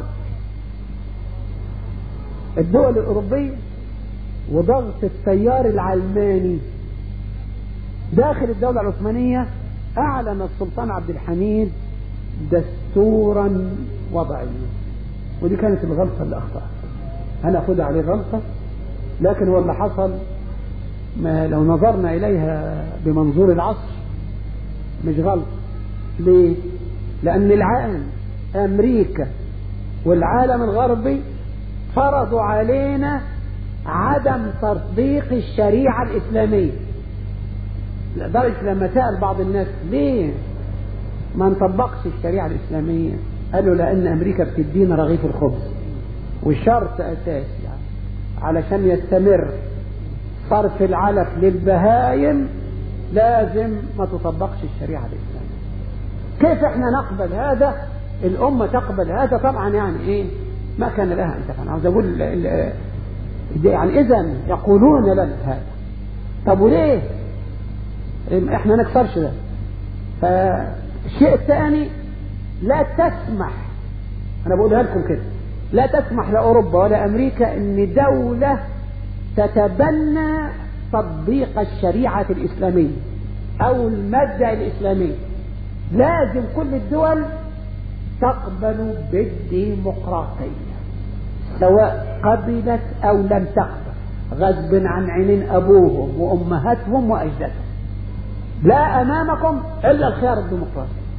Speaker 1: الدول الأوروبية وضغط التيار العلماني داخل الدولة العثمانية أعلن السلطان عبد الحميد دستورا وضعيا ودي كانت الغلطة اللي أخطأها أنا أخذها عليه غلطة لكن هو اللي حصل ما لو نظرنا إليها بمنظور العصر مش غلط ليه؟ لأن العالم أمريكا والعالم الغربي فرضوا علينا عدم تطبيق الشريعة الإسلامية لدرجة لما سأل بعض الناس ليه ما نطبقش الشريعة الإسلامية قالوا لأن أمريكا بتدينا رغيف الخبز والشرط أساسي يعني علشان يستمر صرف العلف للبهايم لازم ما تطبقش الشريعة الإسلامية كيف احنا نقبل هذا الأمة تقبل هذا طبعا يعني ايه ما كان لها أن تفعل عاوز أقول يعني إذا يقولون لنا هذا طب وليه احنا نكسرش ده فالشيء الثاني لا تسمح انا بقولها لكم كده لا تسمح لاوروبا ولا امريكا ان دولة تتبنى تطبيق الشريعة الاسلامية او المادة الاسلامية لازم كل الدول تقبل بالديمقراطية سواء قبلت او لم تقبل غصب عن عينين ابوهم وامهاتهم واجدادهم لا امامكم الا الخيار الديمقراطي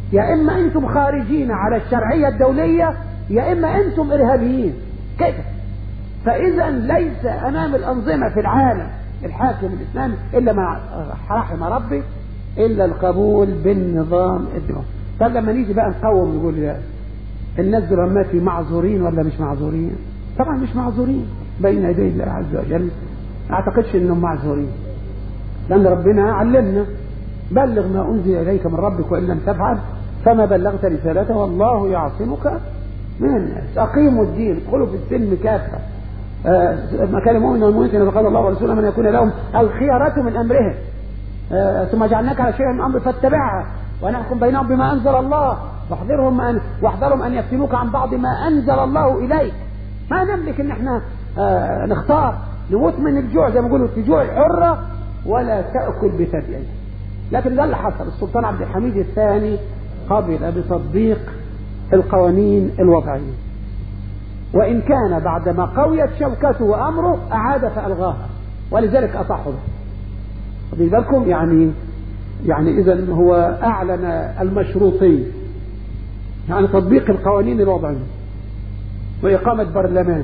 Speaker 1: يا إما أنتم خارجين على الشرعية الدولية يا إما أنتم إرهابيين كده فإذا ليس أمام الأنظمة في العالم الحاكم الإسلامي إلا ما رحم ربي إلا القبول بالنظام الديمقراطي طب لما نيجي بقى نقوم نقول يا الناس دول معذورين ولا مش معذورين طبعا مش معذورين بين يدي الله عز وجل ما اعتقدش انهم معذورين لان ربنا علمنا بلغ ما انزل اليك من ربك وان لم تفعل فما بلغت رسالته والله يعصمك من الناس اقيموا الدين ادخلوا في السلم كافه آه ما كان المؤمن والمؤمنة إذا قال الله ورسوله من يكون لهم الخيرة من أمرهم آه ثم جعلناك على شيء من أمر فاتبعها ونحكم بينهم بما أنزل الله واحذرهم أن واحذرهم أن يفتنوك عن بعض ما أنزل الله إليك ما نملك إن احنا آه نختار نموت من الجوع زي ما يقولوا تجوع الحرة ولا تأكل بثديين لكن ده اللي حصل السلطان عبد الحميد الثاني قبل بتطبيق القوانين الوضعية وإن كان بعدما قويت شوكته وأمره أعاد فألغاها ولذلك أطاحوا به خدوا بالكم يعني يعني إذا هو أعلن المشروطية يعني تطبيق القوانين الوضعية وإقامة برلمان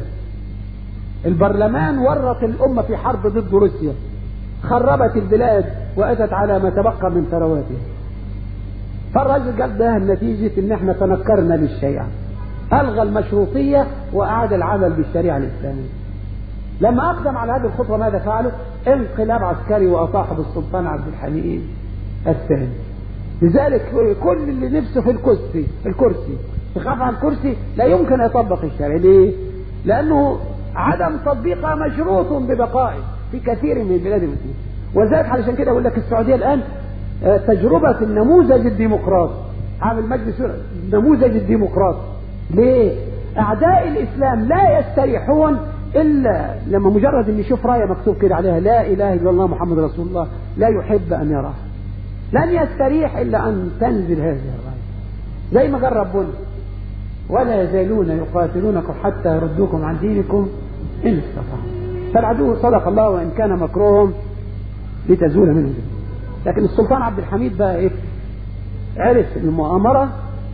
Speaker 1: البرلمان ورط الأمة في حرب ضد روسيا خربت البلاد وأتت على ما تبقى من ثرواتها فالراجل قال ده نتيجة إن احنا تنكرنا بالشيعة ألغى المشروطية وأعاد العمل بالشريعة الإسلامية لما أقدم على هذه الخطوة ماذا فعلوا؟ انقلاب عسكري وأطاح بالسلطان عبد الحميد الثاني لذلك كل اللي نفسه في الكرسي الكرسي يخاف على الكرسي لا يمكن يطبق الشرع ليه؟ لأنه عدم تطبيقها مشروط ببقائه في كثير من البلاد المسلمة وذلك علشان كده أقول لك السعودية الآن تجربة النموذج الديمقراطي عامل مجلس نموذج الديمقراطي ليه؟ أعداء الإسلام لا يستريحون إلا لما مجرد أن يشوف راية مكتوب كده عليها لا إله إلا الله محمد رسول الله لا يحب أن يراها لن يستريح إلا أن تنزل هذه الراية زي ما قال ربنا ولا يزالون يقاتلونكم حتى يردوكم عن دينكم إن استطاعوا فالعدو صدق الله وإن كان مكروهم لتزول منه لكن السلطان عبد الحميد بقى إيه عرف المؤامرة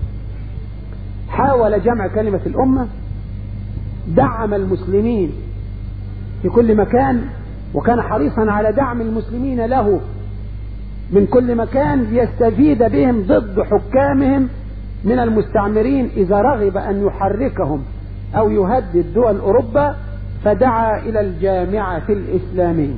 Speaker 1: حاول جمع كلمة الأمة دعم المسلمين في كل مكان وكان حريصا على دعم المسلمين له من كل مكان ليستفيد بهم ضد حكامهم من المستعمرين إذا رغب أن يحركهم أو يهدد دول أوروبا فدعا إلى الجامعة الإسلامية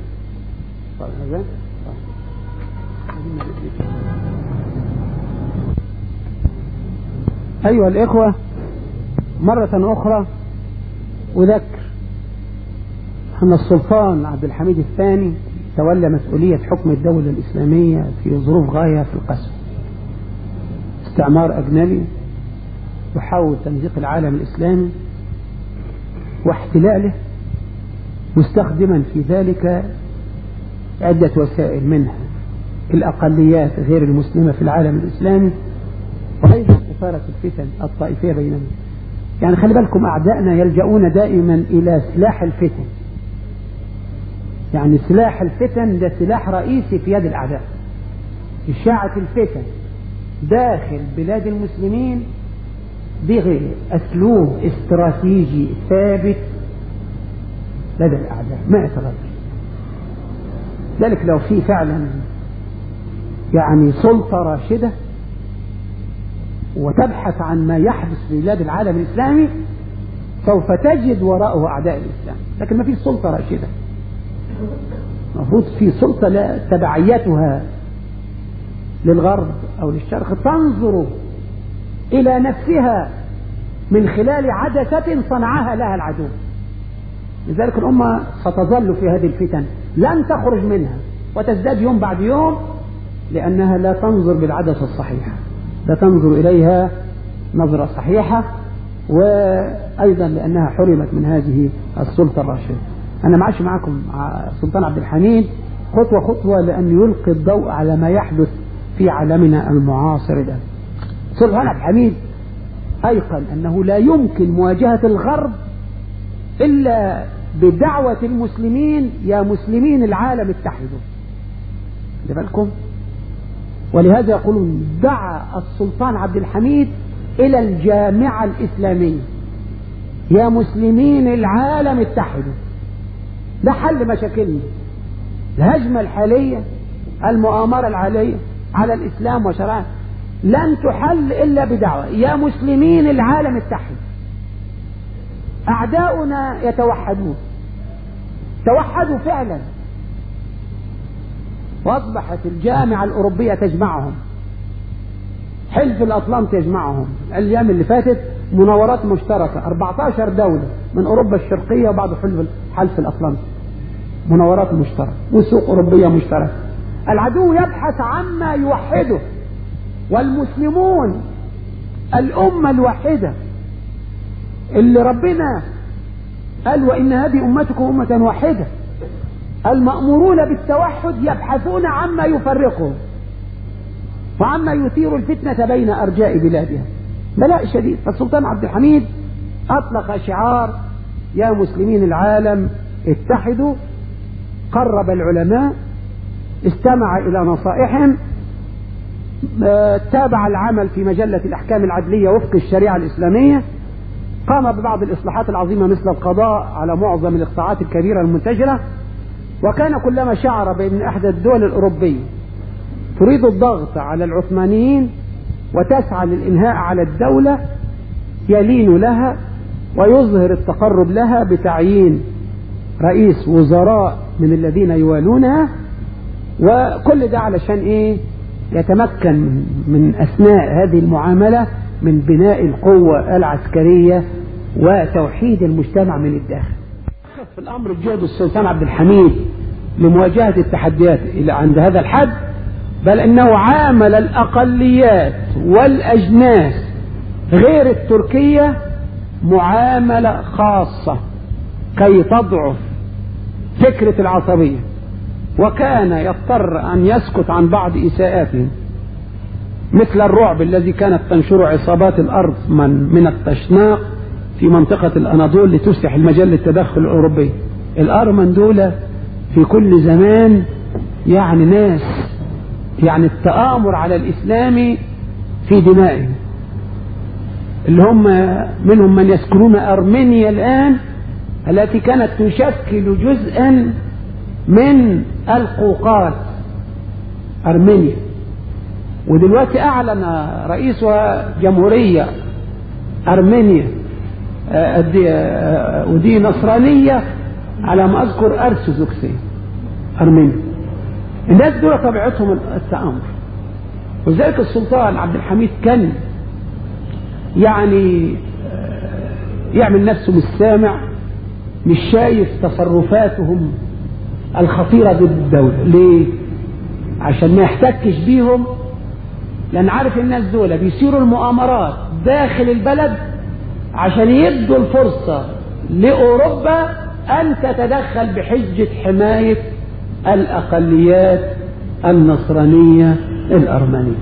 Speaker 1: أيها الإخوة مرة أخرى أذكر أن السلطان عبد الحميد الثاني تولى مسؤولية حكم الدولة الإسلامية في ظروف غاية في القسوة استعمار أجنبي يحاول تمزيق العالم الإسلامي واحتلاله مستخدما في ذلك عدة وسائل منها الأقليات غير المسلمة في العالم الإسلامي وأيضا إثارة الفتن الطائفية بينهم يعني خلي بالكم أعدائنا يلجؤون دائما إلى سلاح الفتن يعني سلاح الفتن ده سلاح رئيسي في يد الأعداء إشاعة الفتن داخل بلاد المسلمين بغير أسلوب استراتيجي ثابت لدى الأعداء ما يتغير ذلك لو في فعلا يعني سلطة راشدة وتبحث عن ما يحدث في بلاد العالم الإسلامي سوف تجد وراءه أعداء الإسلام لكن ما في سلطة راشدة المفروض في سلطة لا تبعيتها للغرب أو للشرق تنظر إلى نفسها من خلال عدسة صنعها لها العدو لذلك الأمة ستظل في هذه الفتن لن تخرج منها وتزداد يوم بعد يوم لأنها لا تنظر بالعدسة الصحيحة لا تنظر إليها نظرة صحيحة وأيضا لأنها حرمت من هذه السلطة الراشدة أنا معاش معكم سلطان عبد الحميد خطوة خطوة لأن يلقي الضوء على ما يحدث في عالمنا المعاصر ده سلطان عبد الحميد أيقن أنه لا يمكن مواجهة الغرب إلا بدعوة المسلمين يا مسلمين العالم اتحدوا خلي بالكم ولهذا يقولون دعا السلطان عبد الحميد إلى الجامعة الإسلامية يا مسلمين العالم اتحدوا ده حل مشاكلنا الهجمة الحالية المؤامرة العالية على الإسلام وشرائعه لن تحل إلا بدعوة يا مسلمين العالم اتحد أعداؤنا يتوحدون توحدوا فعلا وأصبحت الجامعة الأوروبية تجمعهم حلف الأطلنطي يجمعهم الأيام اللي فاتت مناورات مشتركة 14 دولة من أوروبا الشرقية وبعض حلف حلف الأطلنطي مناورات مشتركة وسوق أوروبية مشتركة العدو يبحث عما يوحده والمسلمون الأمة الواحدة اللي ربنا قال وإن هذه أمتكم أمة واحدة المأمورون بالتوحد يبحثون عما يفرقهم وعما يثير الفتنة بين أرجاء بلادها بلاء شديد فالسلطان عبد الحميد أطلق شعار يا مسلمين العالم اتحدوا قرب العلماء استمع إلى نصائحهم تابع العمل في مجلة الأحكام العدلية وفق الشريعة الإسلامية قام ببعض الإصلاحات العظيمة مثل القضاء على معظم الإقطاعات الكبيرة المنتشرة وكان كلما شعر بأن إحدى الدول الأوروبية تريد الضغط على العثمانيين وتسعى للإنهاء على الدولة يلين لها ويظهر التقرب لها بتعيين رئيس وزراء من الذين يوالونها وكل ده علشان ايه يتمكن من اثناء هذه المعامله من بناء القوه العسكريه وتوحيد المجتمع من الداخل. في الامر بجهد السلطان عبد الحميد لمواجهه التحديات الى عند هذا الحد بل انه عامل الاقليات والاجناس غير التركيه معامله خاصه كي تضعف فكره العصبيه وكان يضطر أن يسكت عن بعض إساءاتهم مثل الرعب الذي كانت تنشر عصابات الأرض من, من التشناق في منطقة الأناضول لتفتح المجال للتدخل الأوروبي الأرمن دول في كل زمان يعني ناس يعني التآمر على الإسلام في دمائهم اللي هم منهم من يسكنون أرمينيا الآن التي كانت تشكل جزءا من القوقاز أرمينيا ودلوقتي أعلن رئيسها جمهورية أرمينيا ودي نصرانية على ما أذكر أرثوذكسية أرمينيا الناس دول طبيعتهم التآمر ولذلك السلطان عبد الحميد كان يعني يعمل نفسه مش سامع مش شايف تصرفاتهم الخطيرة ضد الدولة ليه عشان ما يحتكش بيهم لأن عارف الناس دول بيصيروا المؤامرات داخل البلد عشان يدوا الفرصة لأوروبا أن تتدخل بحجة حماية الأقليات النصرانية الأرمنية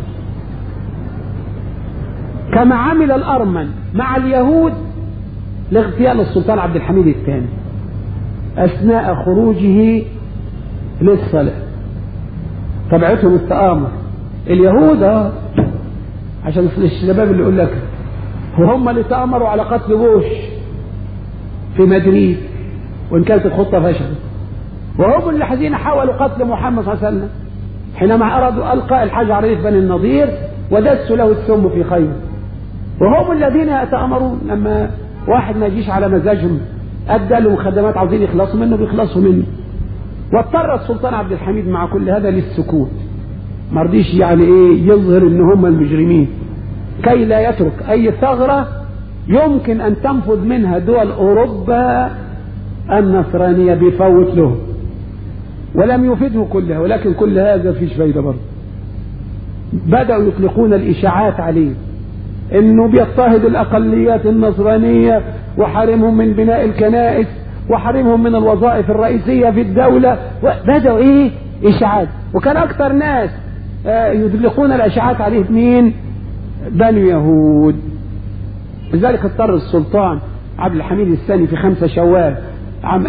Speaker 1: كما عمل الأرمن مع اليهود لاغتيال السلطان عبد الحميد الثاني أثناء خروجه للصلاة طبيعتهم التآمر اليهود عشان الشباب اللي يقول لك وهم اللي تآمروا على قتل بوش في مدريد وإن كانت الخطة فشلت وهم اللي حزين حاولوا قتل محمد صلى الله عليه وسلم حينما أرادوا ألقاء الحجر عليه بني النضير ودسوا له السم في خيمه وهم الذين يتآمرون لما واحد ما يجيش على مزاجهم أدى له خدمات عاوزين يخلصوا منه بيخلصوا منه واضطر السلطان عبد الحميد مع كل هذا للسكوت ما رضيش يعني ايه يظهر ان هم المجرمين كي لا يترك اي ثغرة يمكن ان تنفذ منها دول اوروبا النصرانية بيفوت له ولم يفيده كلها ولكن كل هذا فيش فايدة برضه بدأوا يطلقون الإشاعات عليه انه بيضطهد الاقليات النصرانية وحرمهم من بناء الكنائس وحرمهم من الوظائف الرئيسية في الدولة بدأوا ايه اشاعات وكان اكثر ناس يطلقون الاشاعات عليه مين بنو يهود لذلك اضطر السلطان عبد الحميد الثاني في خمسة شوال عام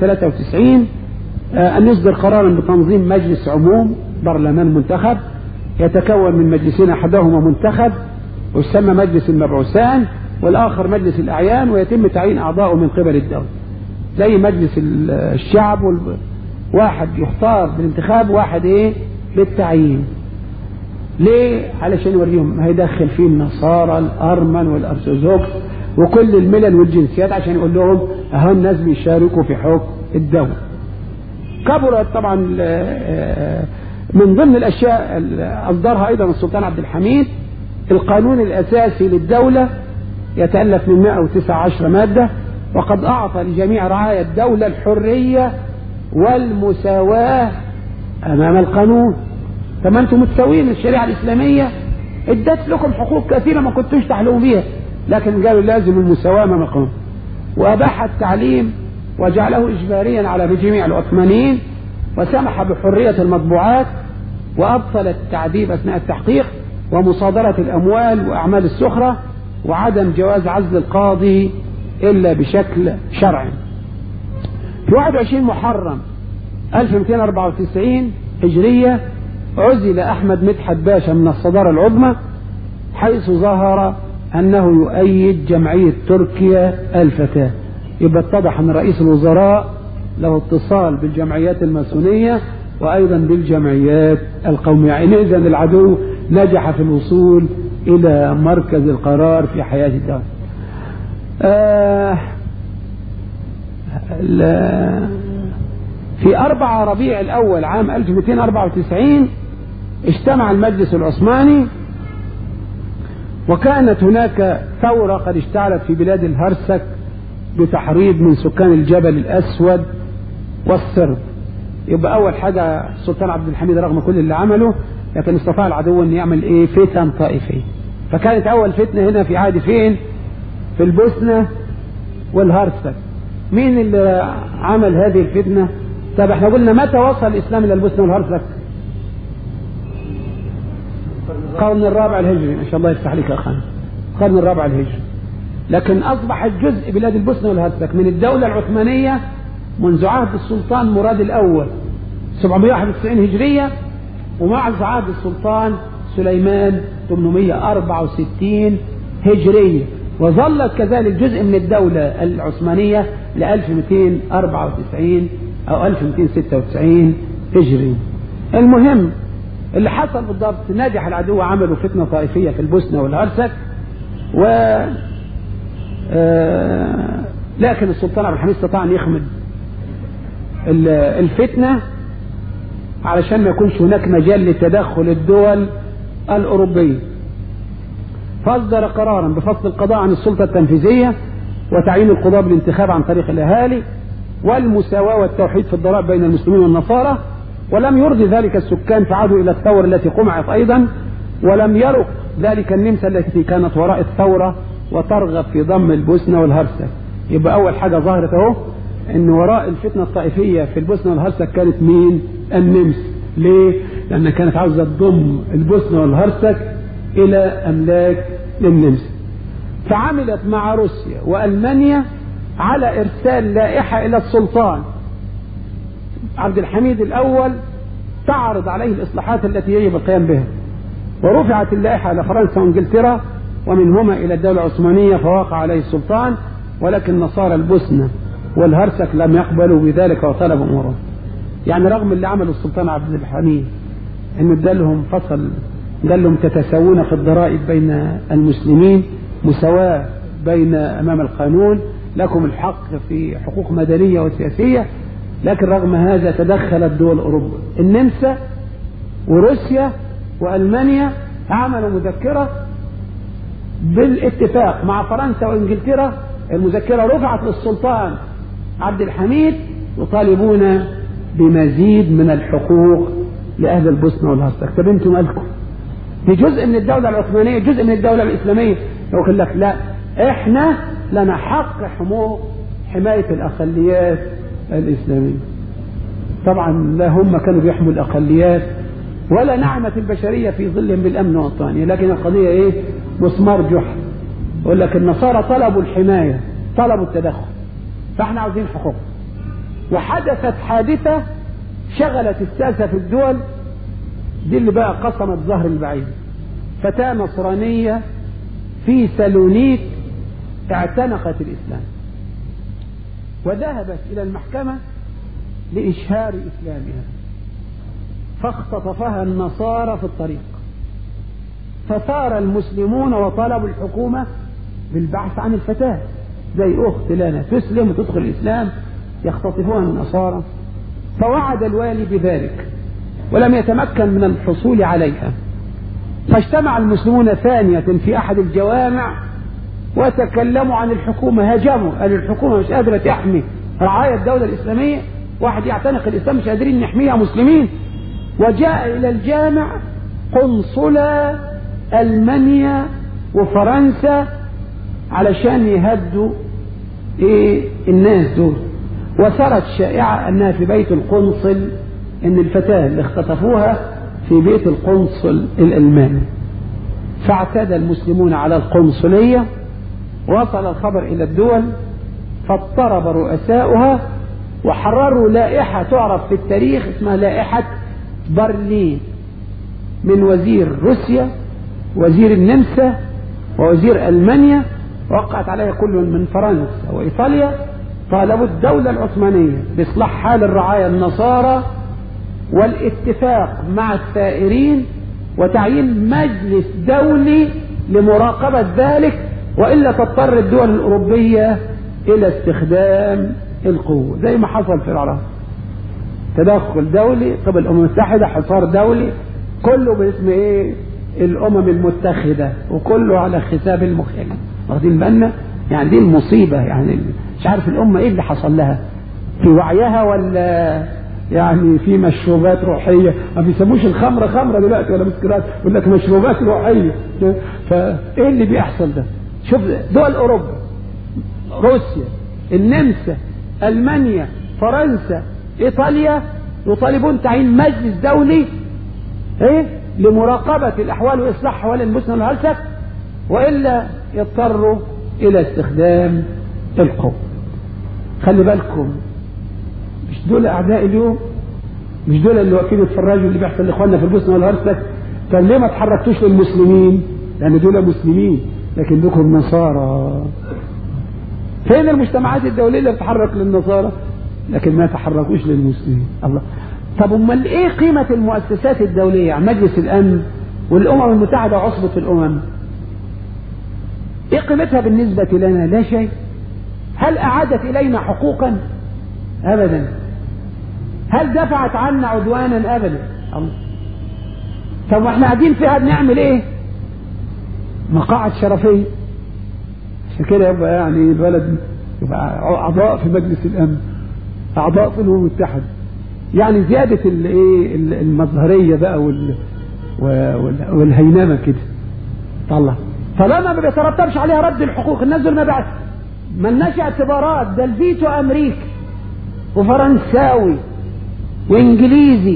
Speaker 1: 1293 ان يصدر قرارا بتنظيم مجلس عموم برلمان منتخب يتكون من مجلسين أحدهما منتخب ويسمى مجلس المبعوثان والآخر مجلس الأعيان ويتم تعيين أعضائه من قبل الدولة زي مجلس الشعب وال... واحد يختار بالانتخاب واحد ايه بالتعيين ليه علشان يوريهم هيدخل فيه النصارى الارمن والارثوذكس وكل الملل والجنسيات عشان يقول لهم اهو الناس بيشاركوا في حكم الدولة كبرت طبعا من ضمن الاشياء اللي اصدرها ايضا السلطان عبد الحميد القانون الاساسي للدولة يتألف من 119 مادة وقد اعطى لجميع رعايا الدولة الحرية والمساواة امام القانون طب انتم متساويين الشريعة الاسلامية ادت لكم حقوق كثيرة ما كنتوش تحلموا بيها لكن قالوا لازم المساواة امام القانون واباح التعليم وجعله اجباريا على جميع العثمانيين وسمح بحرية المطبوعات وابطل التعذيب اثناء التحقيق ومصادرة الاموال واعمال السخرة وعدم جواز عزل القاضي الا بشكل شرعي في 21 محرم 1294 هجرية عزل أحمد مدحت باشا من الصدارة العظمى حيث ظهر أنه يؤيد جمعية تركيا الفتاة يبقى اتضح أن رئيس الوزراء له اتصال بالجمعيات الماسونية وأيضا بالجمعيات القومية يعني إذا العدو نجح في الوصول إلى مركز القرار في حياة الدولة آه في أربعة ربيع الأول عام 1294 اجتمع المجلس العثماني وكانت هناك ثورة قد اشتعلت في بلاد الهرسك بتحريض من سكان الجبل الأسود والصرب يبقى أول حاجة السلطان عبد الحميد رغم كل اللي عمله لكن استطاع العدو أن يعمل إيه فتن طائفية فكانت أول فتنة هنا في عهد فين في البوسنة والهرسك مين اللي عمل هذه الفتنة طب احنا قلنا متى وصل الإسلام إلى البوسنة والهرسك القرن الرابع الهجري ما شاء الله يفتح عليك أخانا القرن الرابع الهجري لكن أصبحت جزء بلاد البوسنة والهرسك من الدولة العثمانية منذ عهد السلطان مراد الأول 791 هجرية ومع عهد السلطان سليمان 864 هجرية وظلت كذلك جزء من الدولة العثمانية ل 1294 أو 1296 هجري المهم اللي حصل بالضبط نجح العدو عملوا فتنة طائفية في البوسنة والهرسك و آه لكن السلطان عبد الحميد استطاع أن يخمد الفتنة علشان ما يكونش هناك مجال لتدخل الدول الأوروبية فأصدر قرارا بفصل القضاء عن السلطة التنفيذية وتعيين القضاة بالانتخاب عن طريق الأهالي والمساواة والتوحيد في الضرائب بين المسلمين والنصارى ولم يرضي ذلك السكان فعادوا إلى الثورة التي قمعت أيضا ولم يرق ذلك النمسا التي كانت وراء الثورة وترغب في ضم البوسنة والهرسك يبقى أول حاجة ظهرت أهو أن وراء الفتنة الطائفية في البوسنة والهرسك كانت مين؟ النمس ليه؟ لأنها كانت عاوزة تضم البوسنة والهرسك إلى أملاك النمسا فعملت مع روسيا وألمانيا على إرسال لائحة إلى السلطان عبد الحميد الأول تعرض عليه الإصلاحات التي يجب القيام بها ورفعت اللائحة إلى فرنسا وإنجلترا ومنهما إلى الدولة العثمانية فوقع عليه السلطان ولكن نصارى البوسنة والهرسك لم يقبلوا بذلك وطلبوا أمورهم يعني رغم اللي عمله السلطان عبد الحميد انه ادالهم فصل قال لهم تتساوون في الضرائب بين المسلمين مساواة بين امام القانون لكم الحق في حقوق مدنية وسياسية لكن رغم هذا تدخلت دول اوروبا النمسا وروسيا والمانيا عملوا مذكرة بالاتفاق مع فرنسا وانجلترا المذكرة رفعت للسلطان عبد الحميد يطالبون بمزيد من الحقوق لأهل البوسنة والهرسك طب انتم مالكم دي جزء من الدولة العثمانية جزء من الدولة الإسلامية يقول لك لا احنا لنا حق حمو حماية الأقليات الإسلامية طبعا لا هم كانوا بيحموا الأقليات ولا نعمة البشرية في ظلهم بالأمن والطانية لكن القضية إيه مسمار جحر يقول لك النصارى طلبوا الحماية طلبوا التدخل فاحنا عاوزين حقوق وحدثت حادثة شغلت الساسة في الدول دي اللي بقى قسمت ظهر البعير فتاة نصرانية في سالونيك اعتنقت الإسلام وذهبت إلى المحكمة لإشهار إسلامها فاختطفها النصارى في الطريق فثار المسلمون وطلبوا الحكومة بالبحث عن الفتاة زي أخت لنا تسلم وتدخل الإسلام يختطفوها النصارى فوعد الوالي بذلك ولم يتمكن من الحصول عليها فاجتمع المسلمون ثانية في أحد الجوامع وتكلموا عن الحكومة هاجموا قالوا الحكومة مش قادرة تحمي رعاية الدولة الإسلامية واحد يعتنق الإسلام مش قادرين نحميها مسلمين وجاء إلى الجامع قنصلة ألمانيا وفرنسا علشان يهدوا إيه الناس دول وسرت شائعة أنها في بيت القنصل أن الفتاة اللي اختطفوها في بيت القنصل الألماني فاعتدى المسلمون على القنصلية وصل الخبر إلى الدول فاضطرب رؤساؤها وحرروا لائحة تعرف في التاريخ اسمها لائحة برلين من وزير روسيا وزير النمسا ووزير ألمانيا وقعت عليها كل من فرنسا وإيطاليا طالبوا الدولة العثمانية بإصلاح حال الرعايا النصارى والاتفاق مع الثائرين وتعيين مجلس دولي لمراقبة ذلك وإلا تضطر الدول الأوروبية إلى استخدام القوة زي ما حصل في العراق تدخل دولي قبل الأمم المتحدة حصار دولي كله باسم إيه الأمم المتحدة وكله على حساب المخالف واخدين بالنا يعني دي المصيبة يعني مش عارف الأمة إيه اللي حصل لها في وعيها ولا يعني في مشروبات روحية ما بيسموش الخمرة خمرة دلوقتي ولا مسكرات يقول لك مشروبات روحية فإيه اللي بيحصل ده شوف دول أوروبا روسيا النمسا ألمانيا فرنسا إيطاليا يطالبون تعيين مجلس دولي إيه لمراقبة الأحوال وإصلاح أحوال المسلم والهلسك وإلا يضطروا إلى استخدام القوة خلي بالكم مش دول أعداء اليوم مش دول اللي واقفين يتفرجوا اللي بيحصل لإخواننا في البوسنة والهرسك طب ليه ما تحركتوش للمسلمين؟ لأن دول مسلمين لكن لكم نصارى فين المجتمعات الدولية اللي بتتحرك للنصارى؟ لكن ما تحركوش للمسلمين الله طب امال ايه قيمة المؤسسات الدولية يعني مجلس الامن والامم المتحدة وعصبة الامم ايه قيمتها بالنسبة لنا لا شيء هل اعادت الينا حقوقا ابدا هل دفعت عنا عدوانا ابدا الله طب واحنا قاعدين فيها بنعمل ايه مقاعد شرفية عشان كده يبقى يعني البلد يبقى اعضاء في مجلس الامن اعضاء في الامم المتحده يعني زياده الايه المظهريه بقى وال والهينمه كده طلع طالما ما بيترتبش عليها رد الحقوق الناس دول ما بعد ما لناش اعتبارات ده الفيتو امريكي وفرنساوي وانجليزي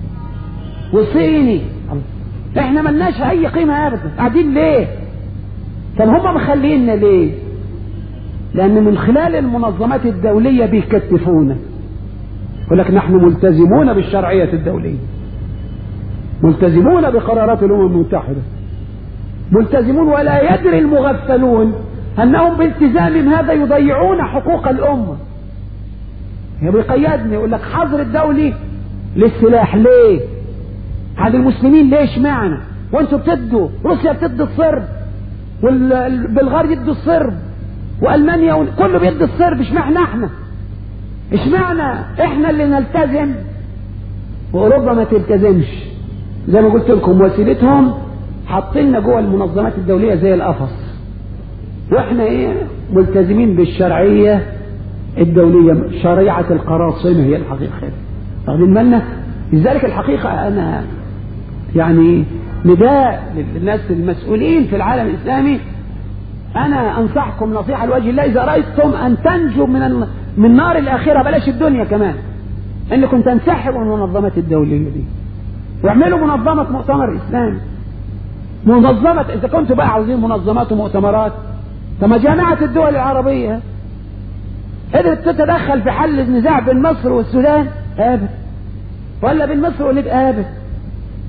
Speaker 1: وصيني احنا ما لناش اي قيمه ابدا قاعدين ليه طب هم مخلينا ليه لأن من خلال المنظمات الدولية بيكتفونا يقول لك نحن ملتزمون بالشرعية الدولية ملتزمون بقرارات الأمم المتحدة ملتزمون ولا يدري المغفلون أنهم بالتزامهم هذا يضيعون حقوق الأمة يعني بيقيدني يقول لك حظر الدولي للسلاح ليه؟ هذا المسلمين ليش معنا؟ وانتوا بتدوا روسيا بتدي الصرب والبلغار يدوا الصرب والمانيا كله بيد الصرب اشمعنى احنا اشمعنى احنا اللي نلتزم واوروبا ما تلتزمش زي ما قلت لكم وسيلتهم حاطيننا جوه المنظمات الدوليه زي القفص واحنا ايه ملتزمين بالشرعيه الدوليه شريعه القراصنه هي الحقيقه واخدين بالنا لذلك الحقيقه انا يعني نداء للناس المسؤولين في العالم الاسلامي انا انصحكم نصيحه لوجه الله اذا رايتم ان تنجوا من من نار الاخره بلاش الدنيا كمان انكم تنسحبوا من المنظمات الدوليه دي واعملوا منظمه مؤتمر اسلامي منظمه اذا كنتوا بقى عاوزين منظمات ومؤتمرات طب ما جامعه الدول العربيه قدرت تتدخل في حل النزاع بين مصر والسودان ابدا ولا بين مصر والليبيا ابدا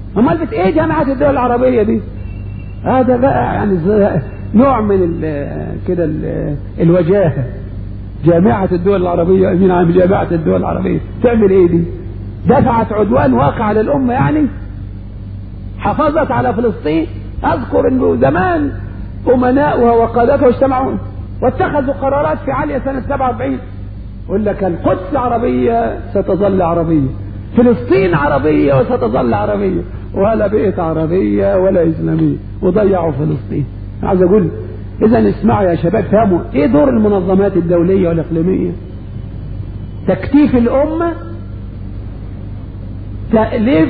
Speaker 1: امال بت ايه جامعه الدول العربيه دي هذا بقى يعني نوع من ال كده ال الوجاهه جامعه الدول العربيه مين عامل جامعه الدول العربيه تعمل ايه دي دفعت عدوان واقع على الامه يعني حافظت على فلسطين اذكر انه زمان امناؤها وقادتها اجتمعوا واتخذوا قرارات في عليا سنه 47 يقول لك القدس عربيه ستظل عربيه فلسطين عربيه وستظل عربيه ولا بقت عربيه ولا اسلاميه وضيعوا فلسطين عايز اقول اذا اسمعوا يا شباب فهموا ايه دور المنظمات الدوليه والاقليميه تكتيف الامه تاليف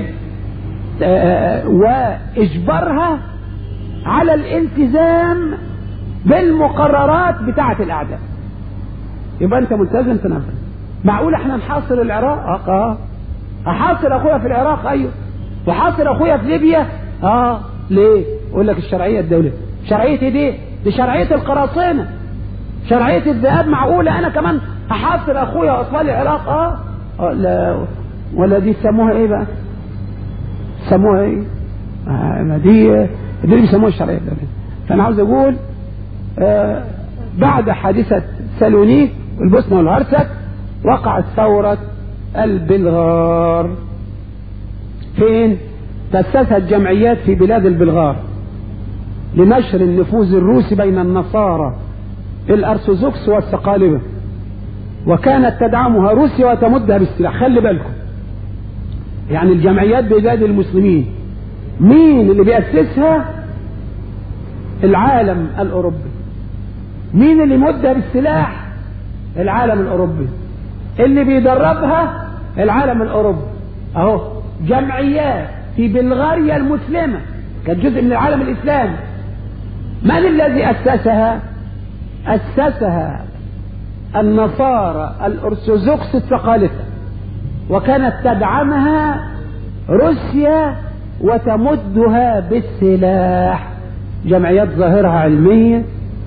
Speaker 1: واجبارها على الالتزام بالمقررات بتاعه الاعداء يبقى انت ملتزم تنفذ معقول احنا نحاصر العراق اه احاصر اخويا في العراق ايوه وحاصر اخويا في ليبيا اه ليه يقول لك الشرعيه الدوليه شرعيه ايه دي دي شرعيه القراصنه شرعيه الذئاب معقوله انا كمان هحاصر اخويا واطفال العراق اه, آه لا ولا دي سموها ايه بقى سموها ايه آه دي دي اللي بيسموها الشرعيه الدوليه فانا عاوز اقول آه بعد حادثه سالونيك والبوسنه والهرسك وقعت ثوره البلغار فين تأسست جمعيات في بلاد البلغار لنشر النفوذ الروسي بين النصارى الأرثوذكس والسقالبة وكانت تدعمها روسيا وتمدها بالسلاح خلي بالكم يعني الجمعيات بلاد المسلمين مين اللي بيأسسها العالم الأوروبي مين اللي مدها بالسلاح العالم الأوروبي اللي بيدربها العالم الأوروبي أهو جمعيات في بلغاريا المسلمة كانت جزء من العالم الإسلامي من الذي أسسها أسسها النصارى الأرثوذكس الثقالفة وكانت تدعمها روسيا وتمدها بالسلاح جمعيات ظاهرها علمية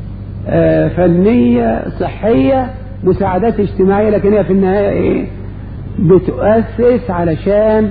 Speaker 1: فنية صحية مساعدات اجتماعية لكن هي في النهاية ايه بتؤسس علشان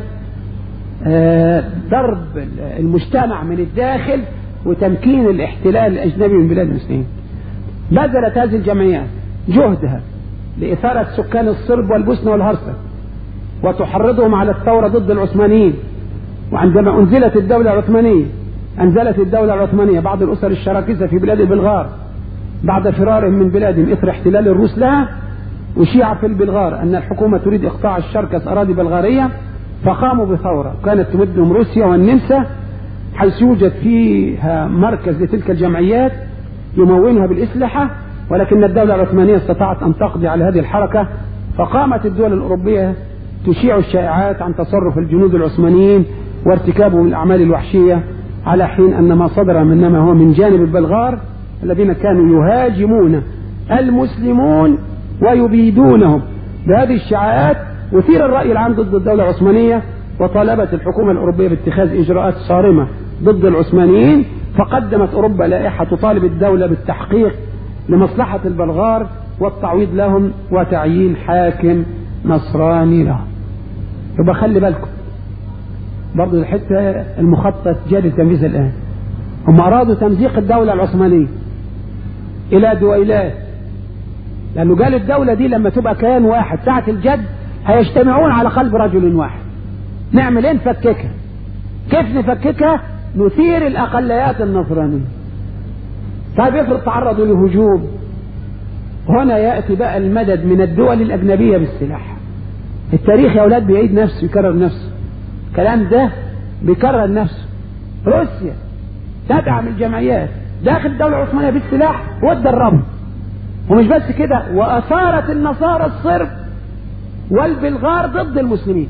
Speaker 1: ضرب المجتمع من الداخل وتمكين الاحتلال الاجنبي من بلاد المسلمين بذلت هذه الجمعيات جهدها لإثارة سكان الصرب والبوسنة والهرسك وتحرضهم على الثورة ضد العثمانيين وعندما أنزلت الدولة العثمانية أنزلت الدولة العثمانية بعض الأسر الشراكسة في بلاد البلغار بعد فرارهم من بلادهم إثر احتلال الروس لها وشيع في البلغار أن الحكومة تريد إقطاع الشركس أراضي بلغارية فقاموا بثورة كانت تمدهم روسيا والنمسا حيث يوجد فيها مركز لتلك الجمعيات يمونها بالأسلحة ولكن الدولة العثمانية استطاعت أن تقضي على هذه الحركة فقامت الدول الأوروبية تشيع الشائعات عن تصرف الجنود العثمانيين وارتكابهم الأعمال الوحشية على حين أن ما صدر منما هو من جانب البلغار الذين كانوا يهاجمون المسلمون ويبيدونهم بهذه الشائعات وثير الرأي العام ضد الدولة العثمانية وطالبت الحكومة الأوروبية باتخاذ إجراءات صارمة ضد العثمانيين فقدمت أوروبا لائحة تطالب الدولة بالتحقيق لمصلحة البلغار والتعويض لهم وتعيين حاكم نصراني لهم يبقى خلي بالكم برضه الحتة المخطط جاري تنفيذ الآن هم أرادوا تمزيق الدولة العثمانية إلى دويلات لأنه قال الدولة دي لما تبقى كيان واحد ساعة الجد هيجتمعون على قلب رجل واحد نعمل ايه نفككها كيف نفككها نثير الأقليات النصرانية طيب افرض تعرضوا لهجوم هنا يأتي بقى المدد من الدول الأجنبية بالسلاح التاريخ يا أولاد بيعيد نفسه يكرر نفسه الكلام ده بيكرر نفسه روسيا تدعم الجمعيات داخل الدولة العثمانية بالسلاح وتدربهم ومش بس كده وأثارت النصارى الصرب والبلغار ضد المسلمين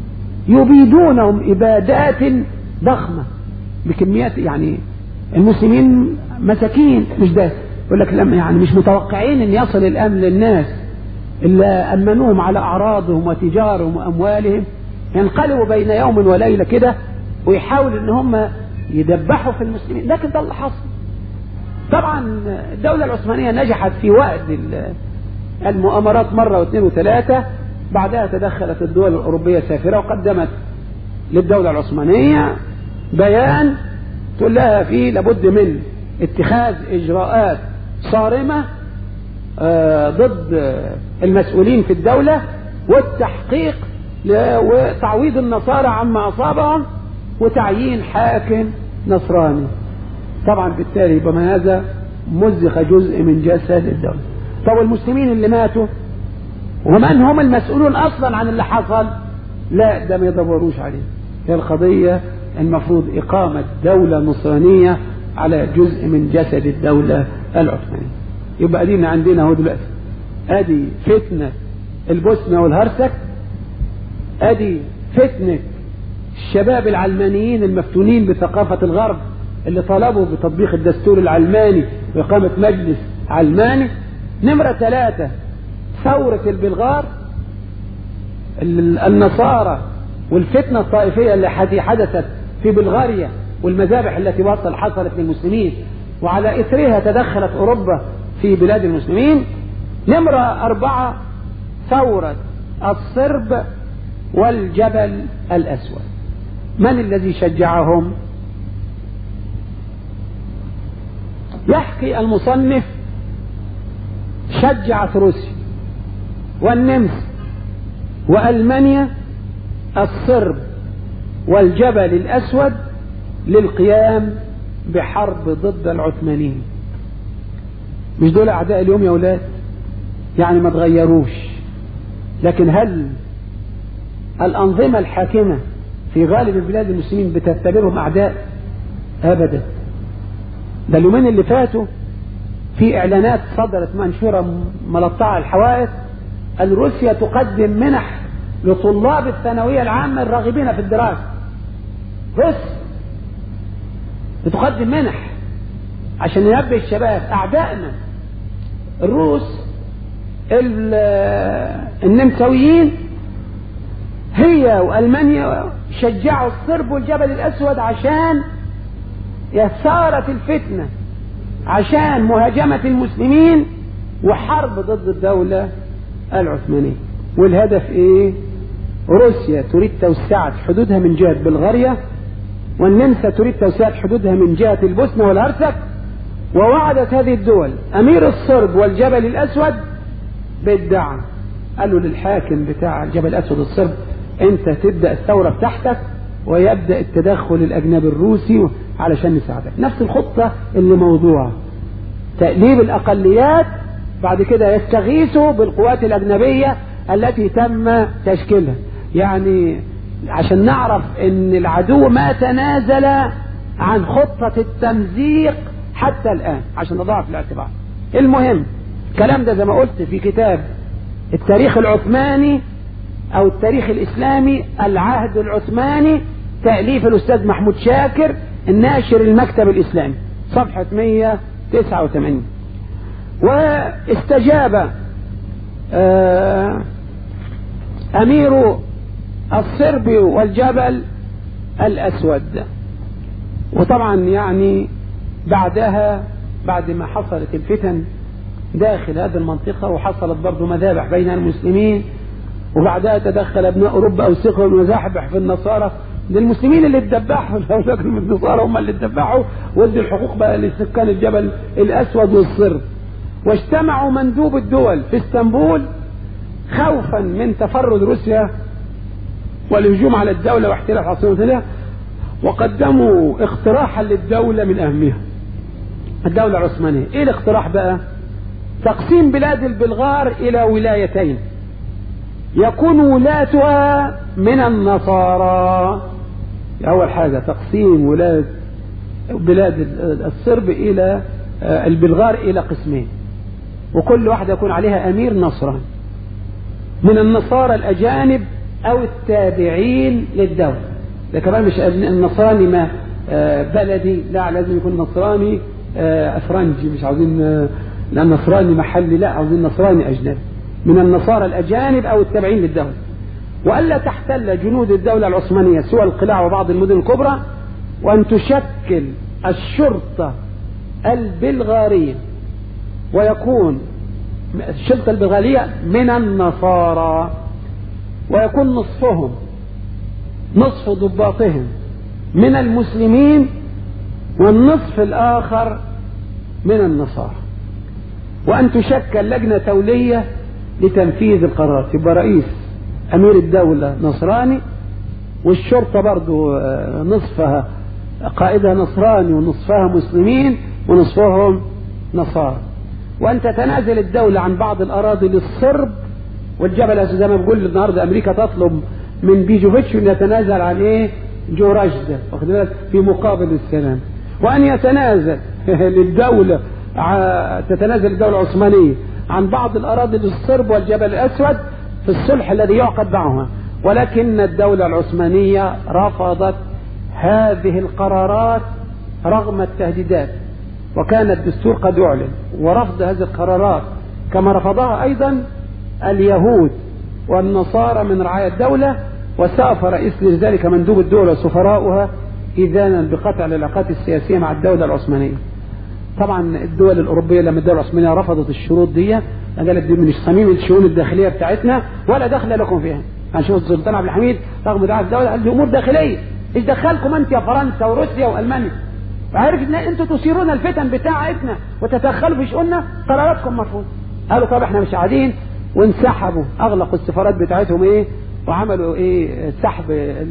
Speaker 1: يبيدونهم إبادات ضخمة بكميات يعني المسلمين مساكين مش ده يقول لك لما يعني مش متوقعين ان يصل الامن للناس الا امنوهم على اعراضهم وتجارهم واموالهم ينقلبوا بين يوم وليله كده ويحاولوا ان هم يدبحوا في المسلمين لكن ده اللي حصل طبعا الدولة العثمانية نجحت في وقت المؤامرات مرة واثنين وثلاثة بعدها تدخلت الدول الأوروبية سافرة وقدمت للدولة العثمانية بيان تقول لها فيه لابد من اتخاذ إجراءات صارمة آه، ضد المسؤولين في الدولة والتحقيق وتعويض النصارى عما أصابهم وتعيين حاكم نصراني طبعا بالتالي بما هذا مزق جزء من جسد الدولة طب المسلمين اللي ماتوا ومن هم المسؤولون أصلا عن اللي حصل لا ده ما يدوروش عليه هي القضية المفروض إقامة دولة نصرانية على جزء من جسد الدولة العثمانية يبقى دينا عندنا اهو دلوقتي ادي فتنة البوسنة والهرسك ادي فتنة الشباب العلمانيين المفتونين بثقافة الغرب اللي طلبوا بتطبيق الدستور العلماني وإقامة مجلس علماني نمرة ثلاثة ثورة البلغار النصارى والفتنة الطائفية التي حدثت في بلغاريا والمذابح التي بطل حصلت للمسلمين وعلى إثرها تدخلت أوروبا في بلاد المسلمين نمرة أربعة ثورة الصرب والجبل الأسود من الذي شجعهم يحكي المصنف شجعت روسيا والنمس وألمانيا الصرب والجبل الأسود للقيام بحرب ضد العثمانيين مش دول أعداء اليوم يا أولاد يعني ما تغيروش لكن هل الأنظمة الحاكمة في غالب البلاد المسلمين بتعتبرهم أعداء أبدا ده اليومين اللي فاتوا في إعلانات صدرت منشورة ملطعة الحوائط أن روسيا تقدم منح لطلاب الثانوية العامة الراغبين في الدراسة روسيا بتقدم منح عشان ينبه الشباب أعدائنا الروس النمساويين هي وألمانيا شجعوا الصرب والجبل الأسود عشان إثارة الفتنة عشان مهاجمة المسلمين وحرب ضد الدولة العثمانية والهدف ايه روسيا تريد توسعة حدودها من جهة بلغاريا والنمسا تريد توسعة حدودها من جهة البوسنة والهرسك ووعدت هذه الدول أمير الصرب والجبل الأسود بالدعم قالوا للحاكم بتاع الجبل الأسود الصرب أنت تبدأ الثورة بتاعتك ويبدأ التدخل الأجنبي الروسي علشان نساعدك نفس الخطة اللي موضوعة تأليب الأقليات بعد كده يستغيثوا بالقوات الأجنبية التي تم تشكيلها يعني عشان نعرف ان العدو ما تنازل عن خطة التمزيق حتى الآن عشان نضعها في الاعتبار المهم الكلام ده زي ما قلت في كتاب التاريخ العثماني او التاريخ الاسلامي العهد العثماني تأليف الاستاذ محمود شاكر الناشر المكتب الاسلامي صفحة 189 واستجاب آه امير الصرب والجبل الاسود وطبعا يعني بعدها بعد ما حصلت الفتن داخل هذه المنطقة وحصلت برضه مذابح بين المسلمين وبعدها تدخل ابناء اوروبا اوسخوا المذابح في النصارى للمسلمين اللي اتذبحوا لكن النصارى هم اللي اتذبحوا ودي الحقوق بقى لسكان الجبل الاسود والصرب واجتمعوا مندوب الدول في اسطنبول خوفا من تفرد روسيا والهجوم على الدولة واحتلال عاصمتها وقدموا اقتراحا للدولة من أهمها الدولة العثمانية ايه الاقتراح بقى تقسيم بلاد البلغار الى ولايتين يكون ولاتها من النصارى اول حاجة تقسيم ولاية بلاد الصرب الى البلغار الى قسمين وكل واحدة يكون عليها امير نصراني من النصارى الاجانب او التابعين للدولة ده كمان مش النصراني ما بلدي لا لازم يكون نصراني افرنجي مش عاوزين لا نصراني محلي لا عاوزين نصراني اجنبي من النصارى الاجانب او التابعين للدولة والا تحتل جنود الدولة العثمانية سوى القلاع وبعض المدن الكبرى وان تشكل الشرطة البلغارية ويكون الشرطة البلغارية من النصارى ويكون نصفهم نصف ضباطهم من المسلمين والنصف الآخر من النصارى وأن تشكل لجنة دولية لتنفيذ القرارات يبقى رئيس أمير الدولة نصراني والشرطة برضو نصفها قائدها نصراني ونصفها مسلمين ونصفهم نصارى وأن تتنازل الدولة عن بعض الأراضي للصرب والجبل زي ما بقول النهارده أمريكا تطلب من بيجوفيتش أن يتنازل عن إيه؟ جورجدا واخد بالك في مقابل السلام وأن يتنازل للدولة تتنازل الدولة العثمانية عن بعض الأراضي للصرب والجبل الأسود في الصلح الذي يعقد معها ولكن الدولة العثمانية رفضت هذه القرارات رغم التهديدات وكان الدستور قد أعلن ورفض هذه القرارات كما رفضها أيضا اليهود والنصارى من رعايا الدولة وسافر رئيس لذلك مندوب الدولة وسفراؤها إذانا بقطع العلاقات السياسية مع الدولة العثمانية طبعا الدول الأوروبية لما الدولة العثمانية رفضت الشروط دي قالت دي من صميم الشؤون الداخلية بتاعتنا ولا دخل لكم فيها يعني شوف السلطان عبد الحميد رغم دعاء الدولة قال دي أمور داخلية ايش دخلكم أنت يا فرنسا وروسيا وألمانيا عارف ان انتوا تثيرون الفتن بتاعتنا وتتدخلوا في شؤوننا قراراتكم مرفوضه قالوا طب احنا مش قاعدين وانسحبوا اغلقوا السفارات بتاعتهم ايه وعملوا ايه سحب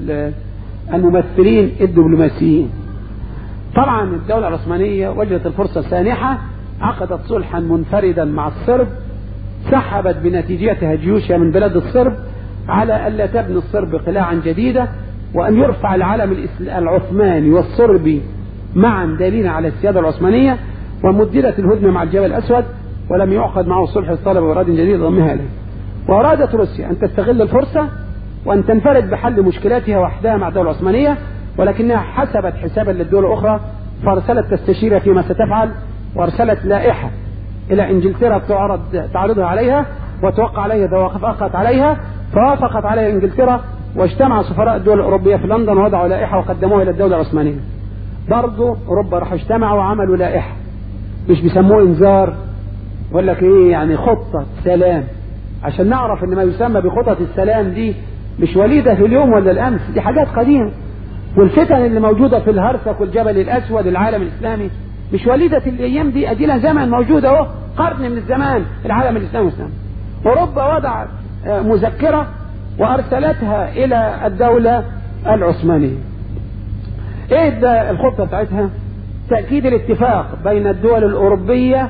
Speaker 1: الممثلين الدبلوماسيين طبعا الدولة العثمانية وجدت الفرصة سانحة عقدت صلحا منفردا مع الصرب سحبت بنتيجتها جيوشها من بلاد الصرب على ألا تبني الصرب قلاعا جديدة وأن يرفع العلم العثماني والصربي معا دليلا على السيادة العثمانية ومددت الهدنة مع الجبل الأسود ولم يعقد معه صلح الطلب وإراد جديد ضمها إليه وأرادت روسيا أن تستغل الفرصة وأن تنفرد بحل مشكلاتها وحدها مع الدولة العثمانية ولكنها حسبت حسابا للدول الأخرى فأرسلت تستشير فيما ستفعل وأرسلت لائحة إلى إنجلترا تعرض تعرضها عليها وتوقع عليها وافقت عليها فوافقت عليها إنجلترا واجتمع سفراء الدول الأوروبية في لندن ووضعوا لائحة وقدموها إلى الدولة العثمانية برضه أوروبا راحوا اجتمعوا وعملوا لائحة مش بيسموه إنذار ولا لك إيه يعني خطة سلام عشان نعرف إن ما يسمى بخطط السلام دي مش وليدة في اليوم ولا الأمس دي حاجات قديمة والفتن اللي موجودة في الهرسك والجبل الأسود العالم الإسلامي مش وليدة الأيام دي أدي لها زمن موجودة أهو قرن من الزمان العالم الإسلامي والإسلام أوروبا وضعت مذكرة وأرسلتها إلى الدولة العثمانية إيه ده الخطة بتاعتها تأكيد الاتفاق بين الدول الأوروبية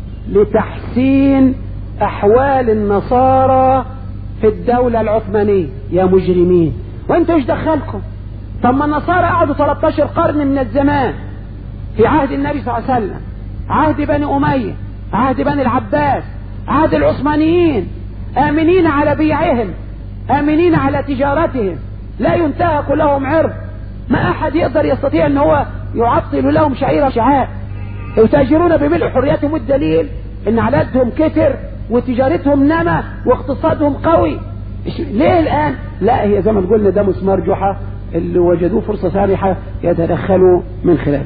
Speaker 1: لتحسين أحوال النصارى في الدولة العثمانية يا مجرمين وانتوا ايش دخلكم طب ما النصارى قعدوا 13 قرن من الزمان في عهد النبي صلى الله عليه وسلم عهد بني أمية عهد بني العباس عهد العثمانيين آمنين على بيعهم آمنين على تجارتهم لا ينتهك لهم عرض ما أحد يقدر يستطيع أن هو يعطل لهم شعيرة شعار يتاجرون بملء حريتهم الدليل أن عددهم كتر وتجارتهم نما واقتصادهم قوي ليه الآن لا هي زي ما قلنا ده مسمار جحا اللي وجدوه فرصة سانحة يتدخلوا من خلاله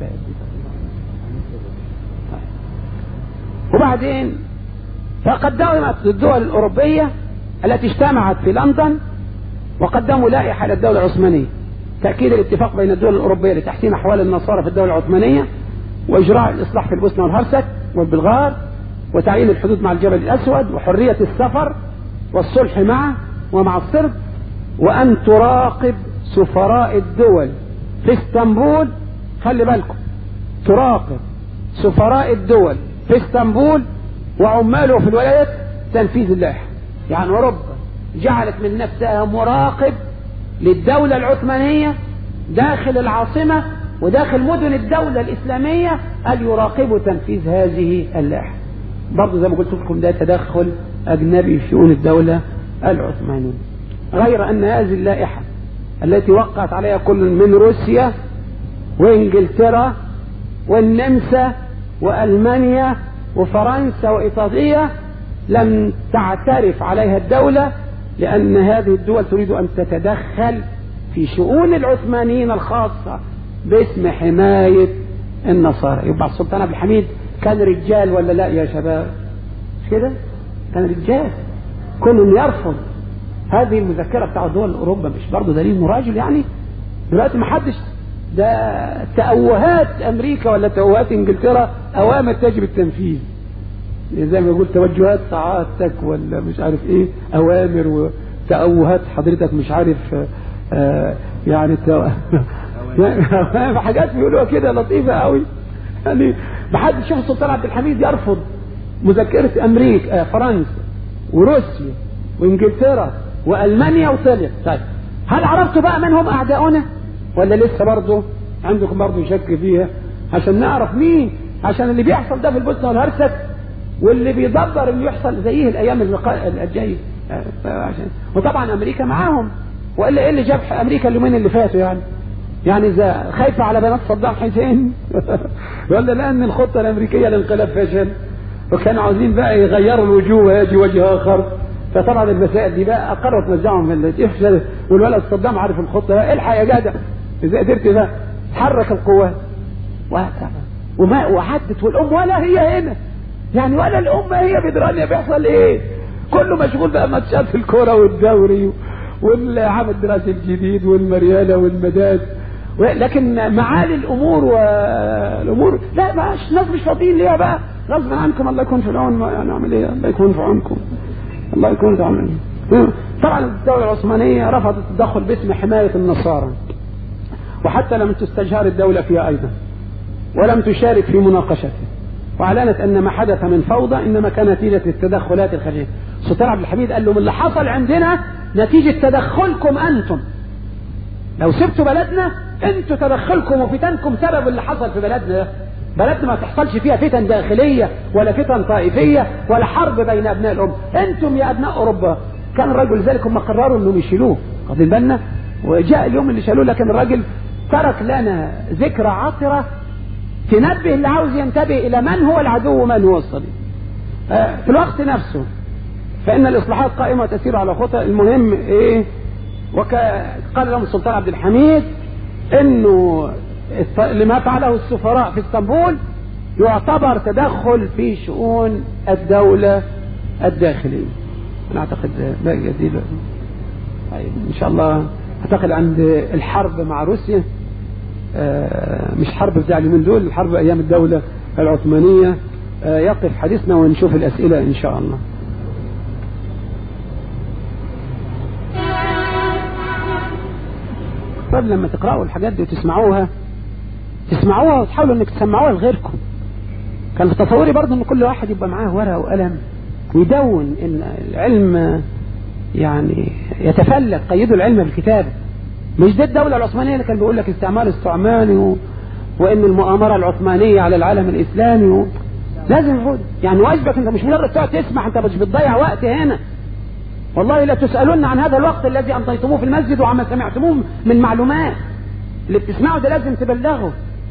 Speaker 1: وبعدين فقدمت الدول الأوروبية التي اجتمعت في لندن وقدموا لائحة للدولة العثمانية تأكيد الاتفاق بين الدول الأوروبية لتحسين أحوال النصارى في الدولة العثمانية وإجراء الإصلاح في البوسنة والهرسك والبلغار وتعيين الحدود مع الجبل الأسود وحرية السفر والصلح معه ومع الصرب وأن تراقب سفراء الدول في اسطنبول خلي بالكم تراقب سفراء الدول في اسطنبول وعماله في الولايات تنفيذ اللائحة يعني أوروبا جعلت من نفسها مراقب للدولة العثمانية داخل العاصمة وداخل مدن الدولة الإسلامية أن يراقبوا تنفيذ هذه اللائحة برضه زي ما قلت لكم ده تدخل أجنبي في شؤون الدولة العثمانية غير أن هذه اللائحة التي وقعت عليها كل من روسيا وإنجلترا والنمسا وألمانيا وفرنسا وإيطاليا لم تعترف عليها الدولة لأن هذه الدول تريد أن تتدخل في شؤون العثمانيين الخاصة باسم حماية النصارى يبقى السلطان عبد الحميد كان رجال ولا لا يا شباب مش كده كان رجال كل يرفض هذه المذكره بتاع دول اوروبا مش برضه دليل مراجل يعني دلوقتي ما حدش ده تأوهات امريكا ولا تأوهات انجلترا اوامر تجب التنفيذ زي ما يقول توجهات سعادتك ولا مش عارف ايه اوامر وتأوهات حضرتك مش عارف آه يعني تو... حاجات بيقولوها كده لطيفه قوي يعني ما حدش شوف السلطان عبد الحميد يرفض مذكره امريكا آه فرنسا وروسيا وانجلترا والمانيا وطلع طيب هل عرفتوا بقى من هم اعداؤنا ولا لسه برضه عندكم برضه شك فيها عشان نعرف مين عشان اللي بيحصل ده في البوسنه والهرسك واللي بيدبر انه يحصل زيه الايام الجايه عشان وطبعا امريكا معاهم والا ايه اللي جاب امريكا اليومين اللي فاتوا يعني يعني اذا خايفه على بنات صدام حسين ولا لان الخطه الامريكيه للانقلاب فشل وكانوا عاوزين بقى يغيروا الوجوه ويجي وجه اخر فطبعا المسائل دي بقى قررت توزعهم في تفشل والولد صدام عارف الخطه الحق يا جدع اذا قدرت بقى حرك القوات وما وعدت والام ولا هي هنا يعني ولا الام هي بدرانيا بيحصل ايه كله مشغول بقى ماتشات الكوره والدوري والعام الدراسي الجديد والمريالة والمداد لكن معالي الامور والامور لا ما الناس مش فاضيين ليها بقى غصب عنكم الله يكون في العون ما نعمل ايه الله يكون في عونكم الله يكون في عونكم طبعا الدولة العثمانية رفضت التدخل باسم حماية النصارى وحتى لم تستجهر الدولة فيها أيضا ولم تشارك في مناقشته وأعلنت أن ما حدث من فوضى إنما كان نتيجة التدخلات الخارجية السلطان عبد الحميد قال لهم اللي حصل عندنا نتيجة تدخلكم أنتم لو سبتوا بلدنا انتوا تدخلكم وفتنكم سبب اللي حصل في بلدنا ده بلدنا ما تحصلش فيها فتن داخلية ولا فتن طائفية ولا حرب بين أبناء الأمة أنتم يا أبناء أوروبا كان الرجل ذلك هم قرروا أنهم يشيلوه واخدين بالنا وجاء اليوم اللي شالوه لكن الراجل ترك لنا ذكرى عطرة تنبه اللي عاوز ينتبه إلى من هو العدو ومن هو الصديق في الوقت نفسه فإن الإصلاحات قائمة تسير على خطى المهم إيه وقال لهم السلطان عبد الحميد إنه لما فعله السفراء في اسطنبول يعتبر تدخل في شؤون الدولة الداخلية أنا أعتقد باقي دي طيب إن شاء الله أعتقد عند الحرب مع روسيا مش حرب بتاع اليومين دول الحرب أيام الدولة العثمانية يقف حديثنا ونشوف الأسئلة إن شاء الله طيب لما تقرأوا الحاجات دي وتسمعوها تسمعوها وتحاولوا انك تسمعوها لغيركم كان في تصوري برضه ان كل واحد يبقى معاه ورقه وقلم ويدون ان العلم يعني يتفلت قيدوا العلم بالكتابه مش ده الدوله العثمانيه اللي كان بيقول لك استعمار استعماني و... وان المؤامره العثمانيه على العالم الاسلامي و... لازم يقول يعني واجبك انت مش مجرد تقعد تسمع انت مش بتضيع وقت هنا والله لا تسألون عن هذا الوقت الذي أمضيتموه في المسجد وعما سمعتموه من معلومات اللي بتسمعه ده لازم تبلغه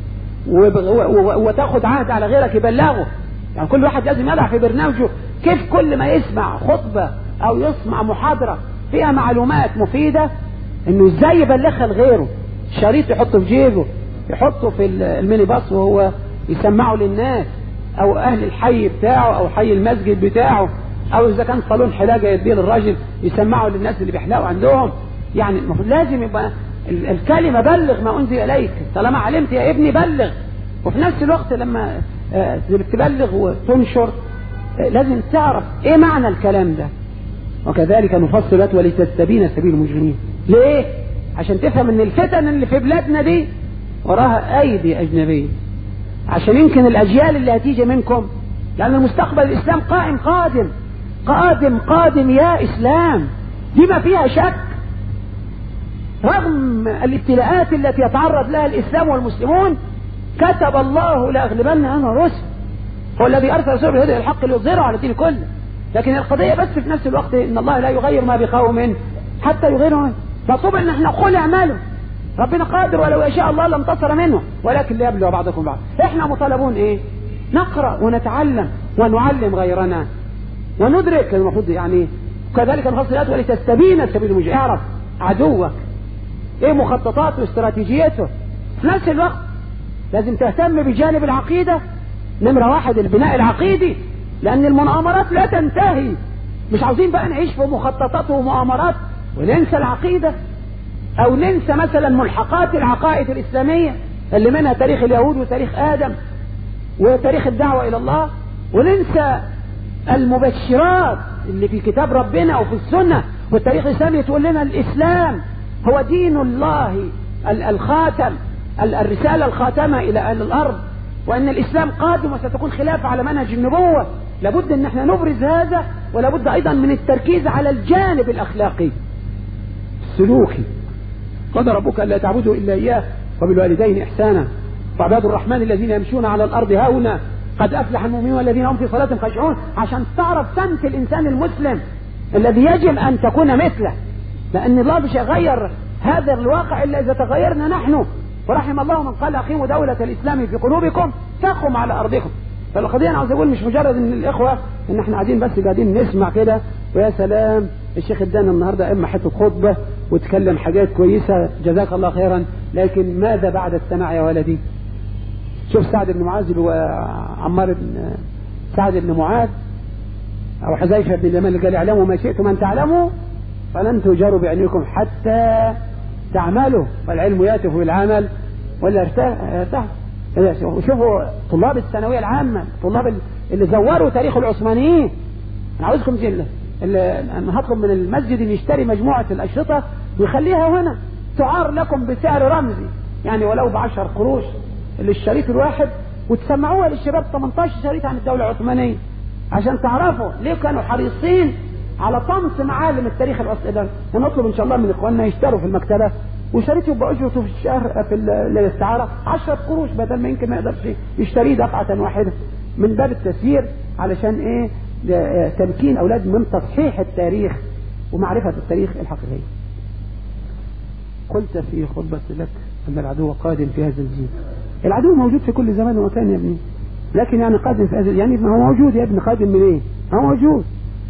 Speaker 1: وتاخد عهد على غيرك يبلغه يعني كل واحد لازم يضع في برنامجه كيف كل ما يسمع خطبة أو يسمع محاضرة فيها معلومات مفيدة إنه إزاي يبلغها لغيره شريط يحطه في جيبه يحطه في الميني باص وهو يسمعه للناس أو أهل الحي بتاعه أو حي المسجد بتاعه او اذا كان صالون حلاقه يديه للراجل يسمعه للناس اللي بيحلقوا عندهم يعني المفروض لازم يبقى الكلمه بلغ ما انزل اليك طالما علمت يا ابني بلغ وفي نفس الوقت لما تبلغ وتنشر لازم تعرف ايه معنى الكلام ده وكذلك نفصل ولتستبين سبيل المجرمين ليه عشان تفهم ان الفتن اللي في بلادنا دي وراها ايدي اجنبيه عشان يمكن الاجيال اللي هتيجي منكم لان المستقبل الاسلام قائم قادم قادم قادم يا إسلام دي ما فيها شك رغم الابتلاءات التي يتعرض لها الإسلام والمسلمون كتب الله لأغلبن أنا رسل هو الذي أرسل رسوله بالهدى الحق ليظهره على الدين كله لكن القضية بس في نفس الوقت إن الله لا يغير ما بقوم حتى يغيروا مطلوب إن احنا قل اعملوا ربنا قادر ولو يشاء الله لانتصر منه ولكن ليبلو بعضكم بعض احنا مطالبون ايه نقرأ ونتعلم ونعلم غيرنا وندرك المفروض يعني كذلك نفصل الآيات ولتستبين سبيل المجرمين اعرف عدوك ايه مخططاته واستراتيجيته في نفس الوقت لازم تهتم بجانب العقيدة نمرة واحد البناء العقيدي لأن المؤامرات لا تنتهي مش عاوزين بقى نعيش في مخططات ومؤامرات وننسى العقيدة او ننسى مثلا ملحقات العقائد الاسلامية اللي منها تاريخ اليهود وتاريخ ادم وتاريخ الدعوة الى الله وننسى المبشرات اللي في كتاب ربنا وفي السنة والتاريخ الاسلامي تقول لنا الاسلام هو دين الله الخاتم الرسالة الخاتمة الى اهل الارض وان الاسلام قادم وستكون خلافة على منهج النبوة لابد ان احنا نبرز هذا ولابد ايضا من التركيز على الجانب الاخلاقي السلوكي قد ربك الا تعبدوا الا اياه وبالوالدين احسانا وعباد الرحمن الذين يمشون على الارض هاونا قد افلح المؤمنون الذين هم في صلاتهم خاشعون عشان تعرف سمت الانسان المسلم الذي يجب ان تكون مثله لان الله مش يغير هذا الواقع الا اذا تغيرنا نحن ورحم الله من قال اقيموا دولة الاسلام في قلوبكم تقم على ارضكم فالقضية انا عاوز اقول مش مجرد ان الاخوة ان احنا قاعدين بس قاعدين نسمع كده ويا سلام الشيخ ادانا النهاردة اما حته خطبة وتكلم حاجات كويسة جزاك الله خيرا لكن ماذا بعد السماع يا ولدي شوف سعد بن معاذ وعمار بن سعد بن معاذ او حذيفة بن اليمان قال اعلموا ما شئتم ان تعلموا فلن تجاروا بعلمكم حتى تعملوا والعلم ياتف بالعمل ولا ارتاح شوفوا طلاب الثانويه العامه طلاب اللي زوروا تاريخ العثمانيين انا عاوزكم زي انا هطلب من المسجد ان يشتري مجموعه الاشرطه ويخليها هنا تعار لكم بسعر رمزي يعني ولو ب 10 قروش للشريط الواحد وتسمعوها للشباب 18 شريط عن الدوله العثمانيه عشان تعرفوا ليه كانوا حريصين على طمس معالم التاريخ الأصلي ونطلب إن شاء الله من إخواننا يشتروا في المكتبة وشريط يبقى أجرته في الشهر في الاستعارة 10 قروش بدل ما يمكن ما يقدرش يشتريه دفعة واحدة من باب التسيير علشان إيه تمكين أولاد من تصحيح التاريخ ومعرفة التاريخ الحقيقي قلت في خطبة لك أن العدو قادم في هذا الجيل العدو موجود في كل زمان ومكان يا ابني لكن يعني قادم في هذا يعني ما هو موجود يا ابني قادم من ايه؟ ما هو موجود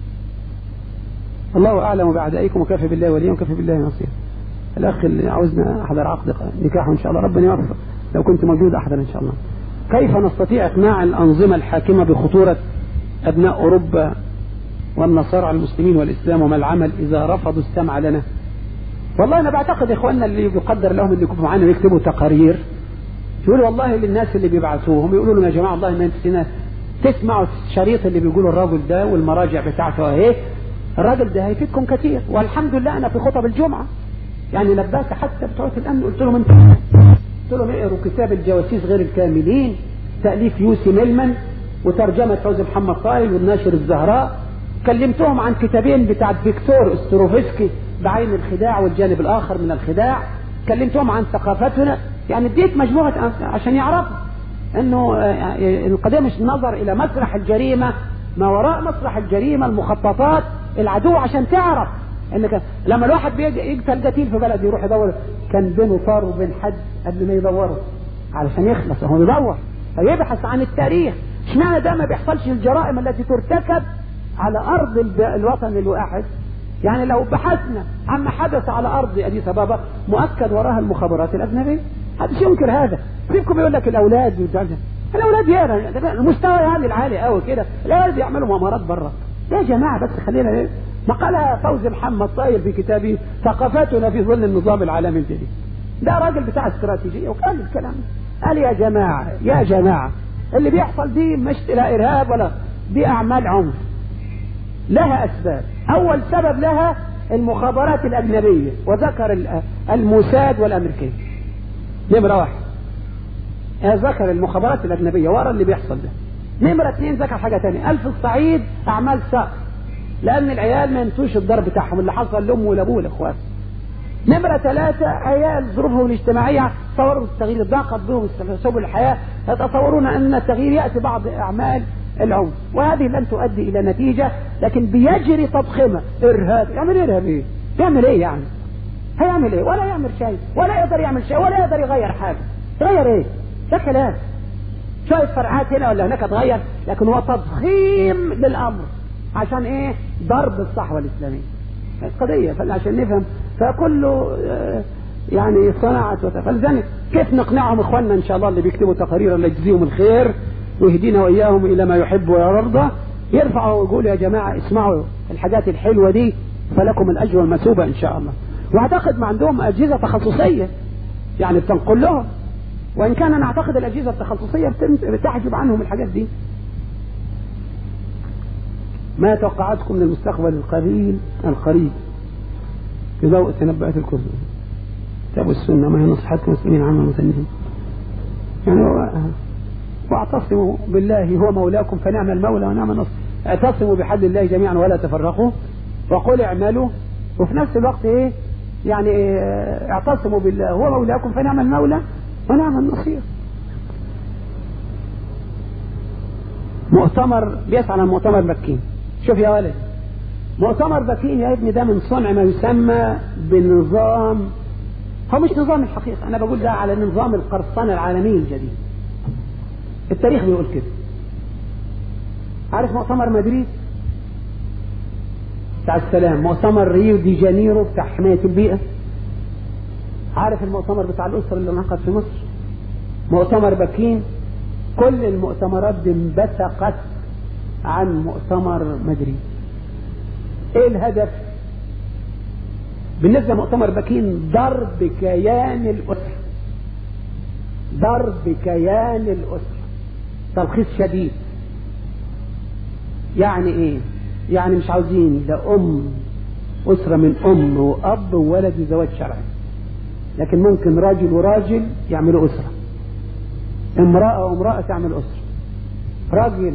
Speaker 1: الله اعلم باعدائكم وكفى بالله وليا وكفى بالله نصيرا الاخ اللي عاوزنا احضر عقد نكاحه ان شاء الله ربنا يوفق لو كنت موجود احضر ان شاء الله كيف نستطيع اقناع الانظمه الحاكمه بخطوره ابناء اوروبا والنصارى على المسلمين والاسلام وما العمل اذا رفضوا السمع لنا والله انا بعتقد اخواننا اللي يقدر لهم اللي يكونوا معانا ويكتبوا تقارير يقولوا والله للناس اللي بيبعثوهم يقولوا لهم يا جماعه والله ما نفسنا تسمعوا الشريط اللي بيقوله الراجل ده والمراجع بتاعته اهي الراجل ده هيفيدكم كثير والحمد لله انا في خطب الجمعه يعني نبهت حتى بتوع الامن قلت لهم انت قلت لهم اقروا كتاب الجواسيس غير الكاملين تاليف يوسي ميلمان وترجمه فوزي محمد طايل والناشر الزهراء كلمتهم عن كتابين بتاع فيكتور استروفسكي بعين الخداع والجانب الاخر من الخداع كلمتهم عن ثقافتنا يعني اديت مجموعه عشان يعرفوا انه القضيه مش نظر الى مسرح الجريمه ما وراء مسرح الجريمه المخططات العدو عشان تعرف انك لما الواحد يقتل قتيل في بلد يروح يدور كان بينه طار وبين حد قبل ما يدوره علشان يخلص هو يدور فيبحث عن التاريخ اشمعنى ده ما بيحصلش الجرائم التي ترتكب على ارض الوطن الواحد يعني لو بحثنا عما حدث على ارض اديس ابابا مؤكد وراها المخابرات الاجنبيه محدش ينكر هذا فيكم يقول لك الاولاد الاولاد يا المستوى يعني العالي قوي كده الاولاد يعملوا مؤامرات بره يا جماعه بس خلينا ايه ما قالها فوزي محمد طاير في كتابه ثقافتنا في ظل النظام العالمي الجديد ده راجل بتاع استراتيجيه وقال الكلام قال يا جماعه يا جماعه اللي بيحصل دي مش لا ارهاب ولا دي اعمال عنف لها اسباب اول سبب لها المخابرات الاجنبيه وذكر الموساد والامريكيه نمره واحد ذكر المخابرات الاجنبيه ورا اللي بيحصل ده نمرة اثنين ذكر حاجة تانية ألف الصعيد أعمال سقر لأن العيال ما ينسوش الضرب بتاعهم اللي حصل لأمه ولأبوه والإخوات نمرة ثلاثة عيال ظروفهم الاجتماعية تصوروا التغيير ضاقت بهم سبل الحياة يتصورون أن التغيير يأتي بعض أعمال العنف وهذه لن تؤدي إلى نتيجة لكن بيجري تضخمة إرهاب يعمل إيه إرهاب إيه؟ يعمل إيه يعني؟ هيعمل إيه؟ ولا يعمل شيء ولا يقدر يعمل شيء ولا يقدر يغير حاجة يغير إيه؟ ده كلام شوية فرعات هنا ولا هناك اتغير لكن هو تضخيم للأمر عشان ايه ضرب الصحوة الإسلامية قضية عشان نفهم فكله يعني صناعة فلذلك كيف نقنعهم اخواننا ان شاء الله اللي بيكتبوا تقارير الله يجزيهم الخير ويهدينا واياهم الى ما يحب ويرضى يرفعوا ويقولوا يا جماعة اسمعوا الحاجات الحلوة دي فلكم الأجر والمثوبة إن شاء الله واعتقد ما عندهم أجهزة تخصصية يعني بتنقل لهم وإن كان أنا أعتقد الأجهزة التخصصية بتحجب عنهم الحاجات دي ما توقعاتكم من المستقبل القليل القريب في ضوء تنبؤات الكتب كتاب السنة ما هي نصحات المسلمين عامة المسلمين يعني واعتصموا بالله هو مولاكم فنعم المولى ونعم النصر اعتصموا بحبل الله جميعا ولا تفرقوا وقل اعملوا وفي نفس الوقت ايه يعني إيه اعتصموا بالله هو مولاكم فنعم المولى ونعم النصير مؤتمر بيسعى على مؤتمر بكين شوف يا ولد مؤتمر بكين يا ابني ده من صنع ما يسمى بنظام هو مش نظام الحقيقة أنا بقول ده على نظام القرصنة العالمي الجديد التاريخ بيقول كده عارف مؤتمر مدريد بتاع السلام مؤتمر ريو دي جانيرو بتاع حماية البيئة عارف المؤتمر بتاع الأسرة اللي انعقد في مصر مؤتمر بكين كل المؤتمرات دي انبثقت عن مؤتمر مدريد ايه الهدف بالنسبة لمؤتمر بكين ضرب كيان الأسرة ضرب كيان الأسرة تلخيص شديد يعني ايه يعني مش عاوزين لا أم أسرة من أم وأب وولد وزواج شرعي لكن ممكن راجل وراجل يعملوا أسرة امرأة وامرأة تعمل أسرة راجل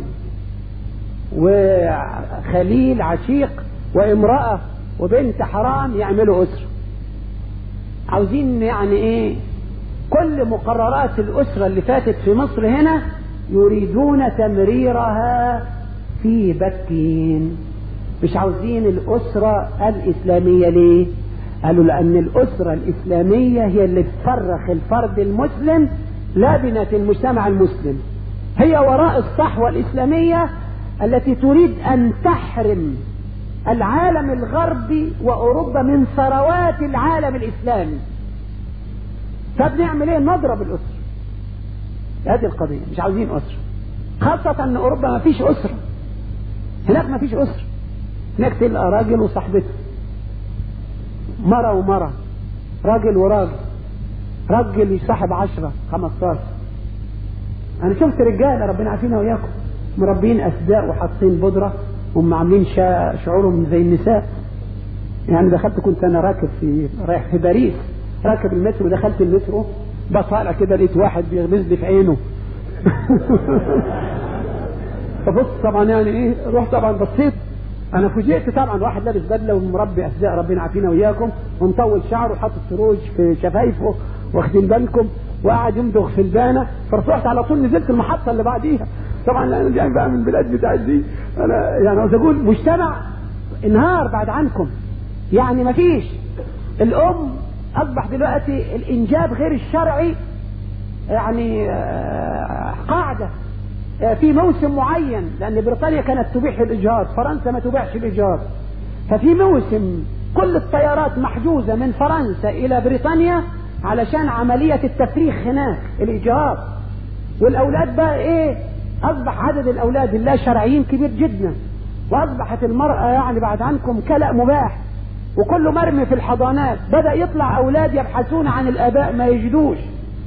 Speaker 1: وخليل عشيق وامرأة وبنت حرام يعملوا أسرة عاوزين يعني ايه كل مقررات الأسرة اللي فاتت في مصر هنا يريدون تمريرها في بكين مش عاوزين الأسرة الإسلامية ليه قالوا لأن الأسرة الإسلامية هي اللي تفرخ الفرد المسلم لبنة المجتمع المسلم هي وراء الصحوة الإسلامية التي تريد أن تحرم العالم الغربي وأوروبا من ثروات العالم الإسلامي فبنعمل ايه نضرب الأسرة هذه القضية مش عاوزين أسرة خاصة أن أوروبا ما فيش أسرة هناك ما فيش أسرة هناك تلقى راجل وصاحبته مرة ومرة راجل وراجل راجل يصاحب عشرة خمستاشر أنا شفت رجالة ربنا عافينا وإياكم مربين أسداء وحاطين بودرة هم عاملين شعورهم زي النساء يعني دخلت كنت أنا راكب في رايح في باريس راكب المترو دخلت المترو بطالع كده لقيت واحد بيغمز لي في عينه فبص طبعا يعني ايه رحت طبعا بصيت انا فوجئت طبعا واحد لابس بدله ومربي اسداء ربنا عافينا وياكم ومطول شعره وحاطط سروج في شفايفه واخدين بالكم وقاعد يمضغ في البانه فرحت على طول نزلت المحطه اللي بعديها طبعا انا جاي بقى من البلاد بتاعت دي انا يعني عاوز اقول مجتمع انهار بعد عنكم يعني ما فيش الام اصبح دلوقتي الانجاب غير الشرعي يعني قاعده في موسم معين لان بريطانيا كانت تبيح الاجهاض فرنسا ما تبيحش الاجهاض ففي موسم كل الطيارات محجوزه من فرنسا الى بريطانيا علشان عمليه التفريخ هناك الاجهاض والاولاد بقى ايه اصبح عدد الاولاد اللا شرعيين كبير جدا واصبحت المراه يعني بعد عنكم كلأ مباح وكله مرمي في الحضانات بدا يطلع اولاد يبحثون عن الاباء ما يجدوش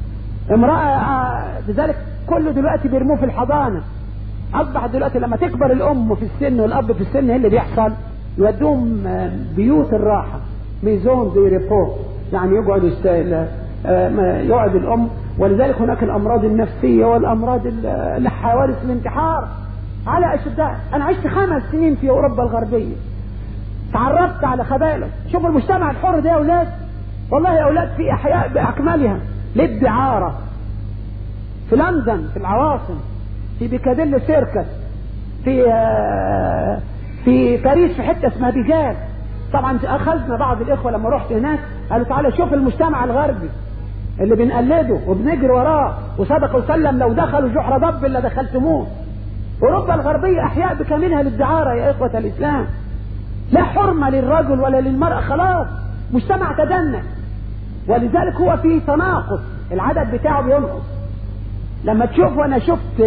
Speaker 1: امراه لذلك كله دلوقتي بيرموه في الحضانه اصبح دلوقتي لما تكبر الام في السن والاب في السن ايه اللي بيحصل يودوهم بيوت الراحه ميزون دي ريبو يعني يقعد يقعد الام ولذلك هناك الامراض النفسيه والامراض حوادث الانتحار على اشداء انا عشت خمس سنين في اوروبا الغربيه تعرفت على خبائله شوفوا المجتمع الحر ده يا اولاد والله يا اولاد في احياء باكملها للدعاره في لندن في العواصم في بيكاديل سيركس في في باريس في حته اسمها بيجال طبعا اخذنا بعض الاخوه لما رحت هناك قالوا تعالى شوف المجتمع الغربي اللي بنقلده وبنجري وراه وصدق وسلم لو دخلوا جحر ضب الا دخلتموه اوروبا الغربيه احياء بكاملها للدعاره يا اخوه الاسلام لا حرمه للرجل ولا للمراه خلاص مجتمع تدنى ولذلك هو في تناقص العدد بتاعه بينقص لما تشوف وانا شفت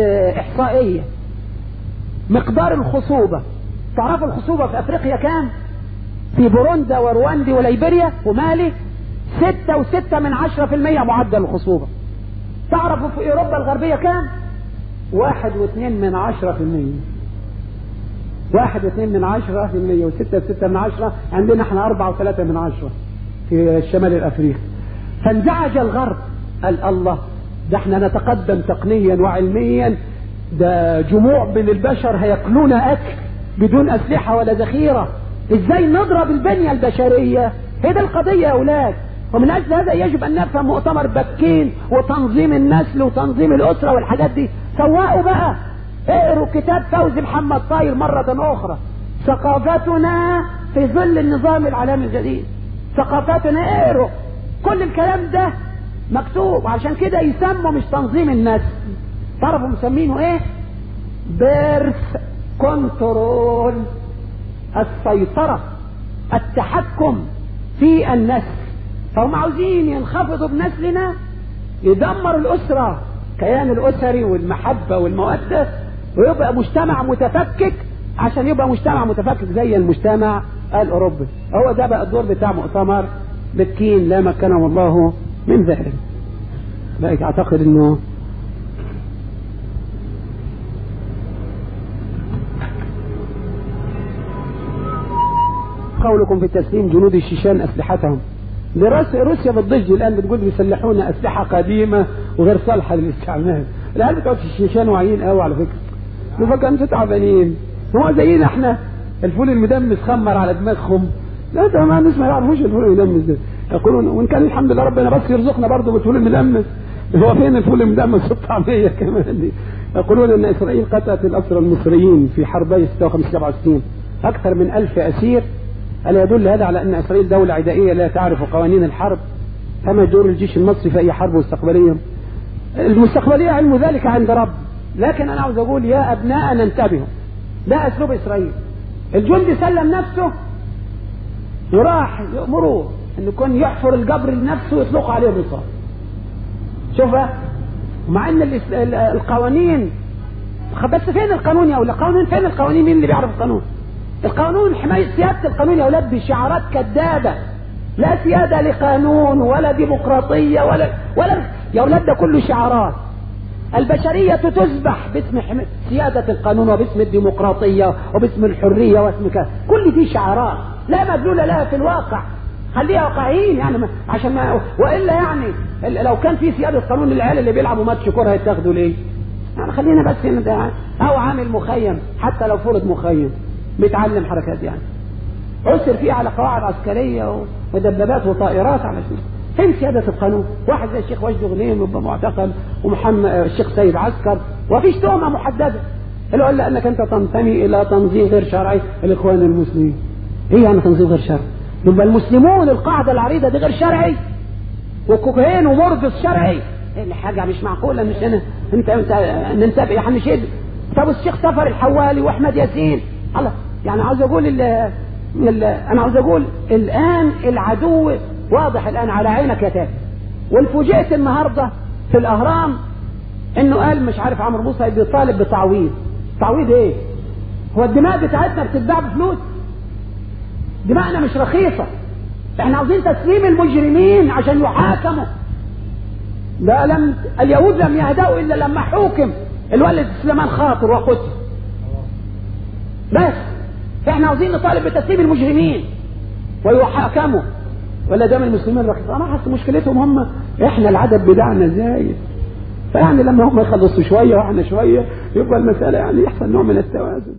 Speaker 1: احصائيه مقدار الخصوبه تعرفوا الخصوبه في افريقيا كام في بوروندا ورواندي وليبيريا ومالي ستة وستة من عشرة في المية معدل الخصوبة تعرفوا في اوروبا الغربية كام واحد واثنين من عشرة في المية واحد واثنين من عشرة في المية وستة وستة من عشرة عندنا احنا أربعة وثلاثة من عشرة في الشمال الأفريقي فانزعج الغرب قال الله ده احنا نتقدم تقنيا وعلميا ده جموع من البشر هياكلون أكل بدون أسلحة ولا ذخيرة ازاي نضرب البنية البشرية هي دي القضية يا أولاد ومن أجل هذا يجب أن نفهم مؤتمر بكين وتنظيم النسل وتنظيم الأسرة والحاجات دي سواقوا بقى اقروا كتاب فوزي محمد طاير مرة أخرى ثقافتنا في ظل النظام العالمي الجديد ثقافتنا اقروا كل الكلام ده مكتوب عشان كده يسموا مش تنظيم النسل تعرفوا مسمينه ايه بيرث كنترول السيطرة التحكم في النسل فهم عاوزين ينخفضوا بنسلنا يدمر الأسرة كيان الأسري والمحبة والمودة ويبقى مجتمع متفكك عشان يبقى مجتمع متفكك زي المجتمع الأوروبي هو ده بقى الدور بتاع مؤتمر بكين لا مكنه الله من ذلك بقى اعتقد انه قولكم في تسليم جنود الشيشان اسلحتهم روسيا بالضج الان بتقول بيسلحون اسلحه قديمه وغير صالحه للاستعمال العيال بتوع الشيشان واعيين قوي على فكره بفكر انتوا تعبانين هو زينا احنا الفول المدمس خمر على دماغهم لا ده ما الناس ما يعرفوش الفول المدمس ده يقولون وان كان الحمد لله ربنا بس يرزقنا برضه بالفول المدمس هو فين الفول المدمس والطعميه كمان دي يقولون ان اسرائيل قتلت الاسرى المصريين في حربي 56 67 اكثر من ألف اسير ألا يدل هذا على أن إسرائيل دولة عدائية لا تعرف قوانين الحرب كما دور الجيش المصري في أي حرب مستقبلية المستقبلية علم ذلك عند رب لكن أنا عاوز أقول يا أبناء انتبهوا ده أسلوب إسرائيل الجندي سلم نفسه وراح يأمروه أن يكون يحفر القبر لنفسه ويطلق عليه الرصاص شوف مع أن القوانين بس فين القانون يا أولاد القانون فين القوانين مين اللي بيعرف القانون القانون حماية سيادة القانون يا أولاد بشعارات كذابة لا سيادة لقانون ولا ديمقراطية ولا ولا يا أولاد ده كله شعارات البشرية تسبح باسم سيادة القانون وباسم الديمقراطية وباسم الحرية واسم كذا كل دي شعارات لا مدلول لها في الواقع خليها واقعيين يعني ما عشان ما والا يعني لو كان في سياده قانون العيال اللي بيلعبوا ماتش كوره هيتاخدوا ليه؟ يعني خلينا بس هنا او عامل مخيم حتى لو فرض مخيم بيتعلم حركات يعني عسر فيه على قواعد عسكرية ودبابات وطائرات على شيء فين سيادة القانون واحد زي الشيخ وجد غنيم يبقى معتقل ومحمد الشيخ سيد عسكر وفيش تهمة محددة اللي قال لأنك أنت تنتمي إلى تنظيم غير شرعي الإخوان المسلمين إيه يعني تنظيم غير شرعي يبقى المسلمون القاعدة العريضة دي غير شرعي وكوكايين ومرقص شرعي إيه حاجة مش معقولة مش أنا أنت أنت ننتبه يعني مش طب الشيخ سفر الحوالي وأحمد ياسين الله يعني عاوز اقول ال ال انا عاوز اقول الان العدو واضح الان على عينك يا تاج والفوجئت النهارده في الاهرام انه قال مش عارف عمرو موسى بيطالب بتعويض تعويض ايه هو الدماء بتاعتنا بتتباع بفلوس دماءنا مش رخيصة احنا عاوزين تسليم المجرمين عشان يحاكموا ده لم اليهود لم يهدأوا الا لما حوكم الولد سليمان خاطر وقتل بس احنا عاوزين نطالب بتسليم المجرمين ويحاكموا ولا دام المسلمين رخيص انا حاسس مشكلتهم هم احنا العدد بتاعنا زايد فيعني لما هم يخلصوا شويه واحنا شويه يبقى المساله يعني يحصل نوع من التوازن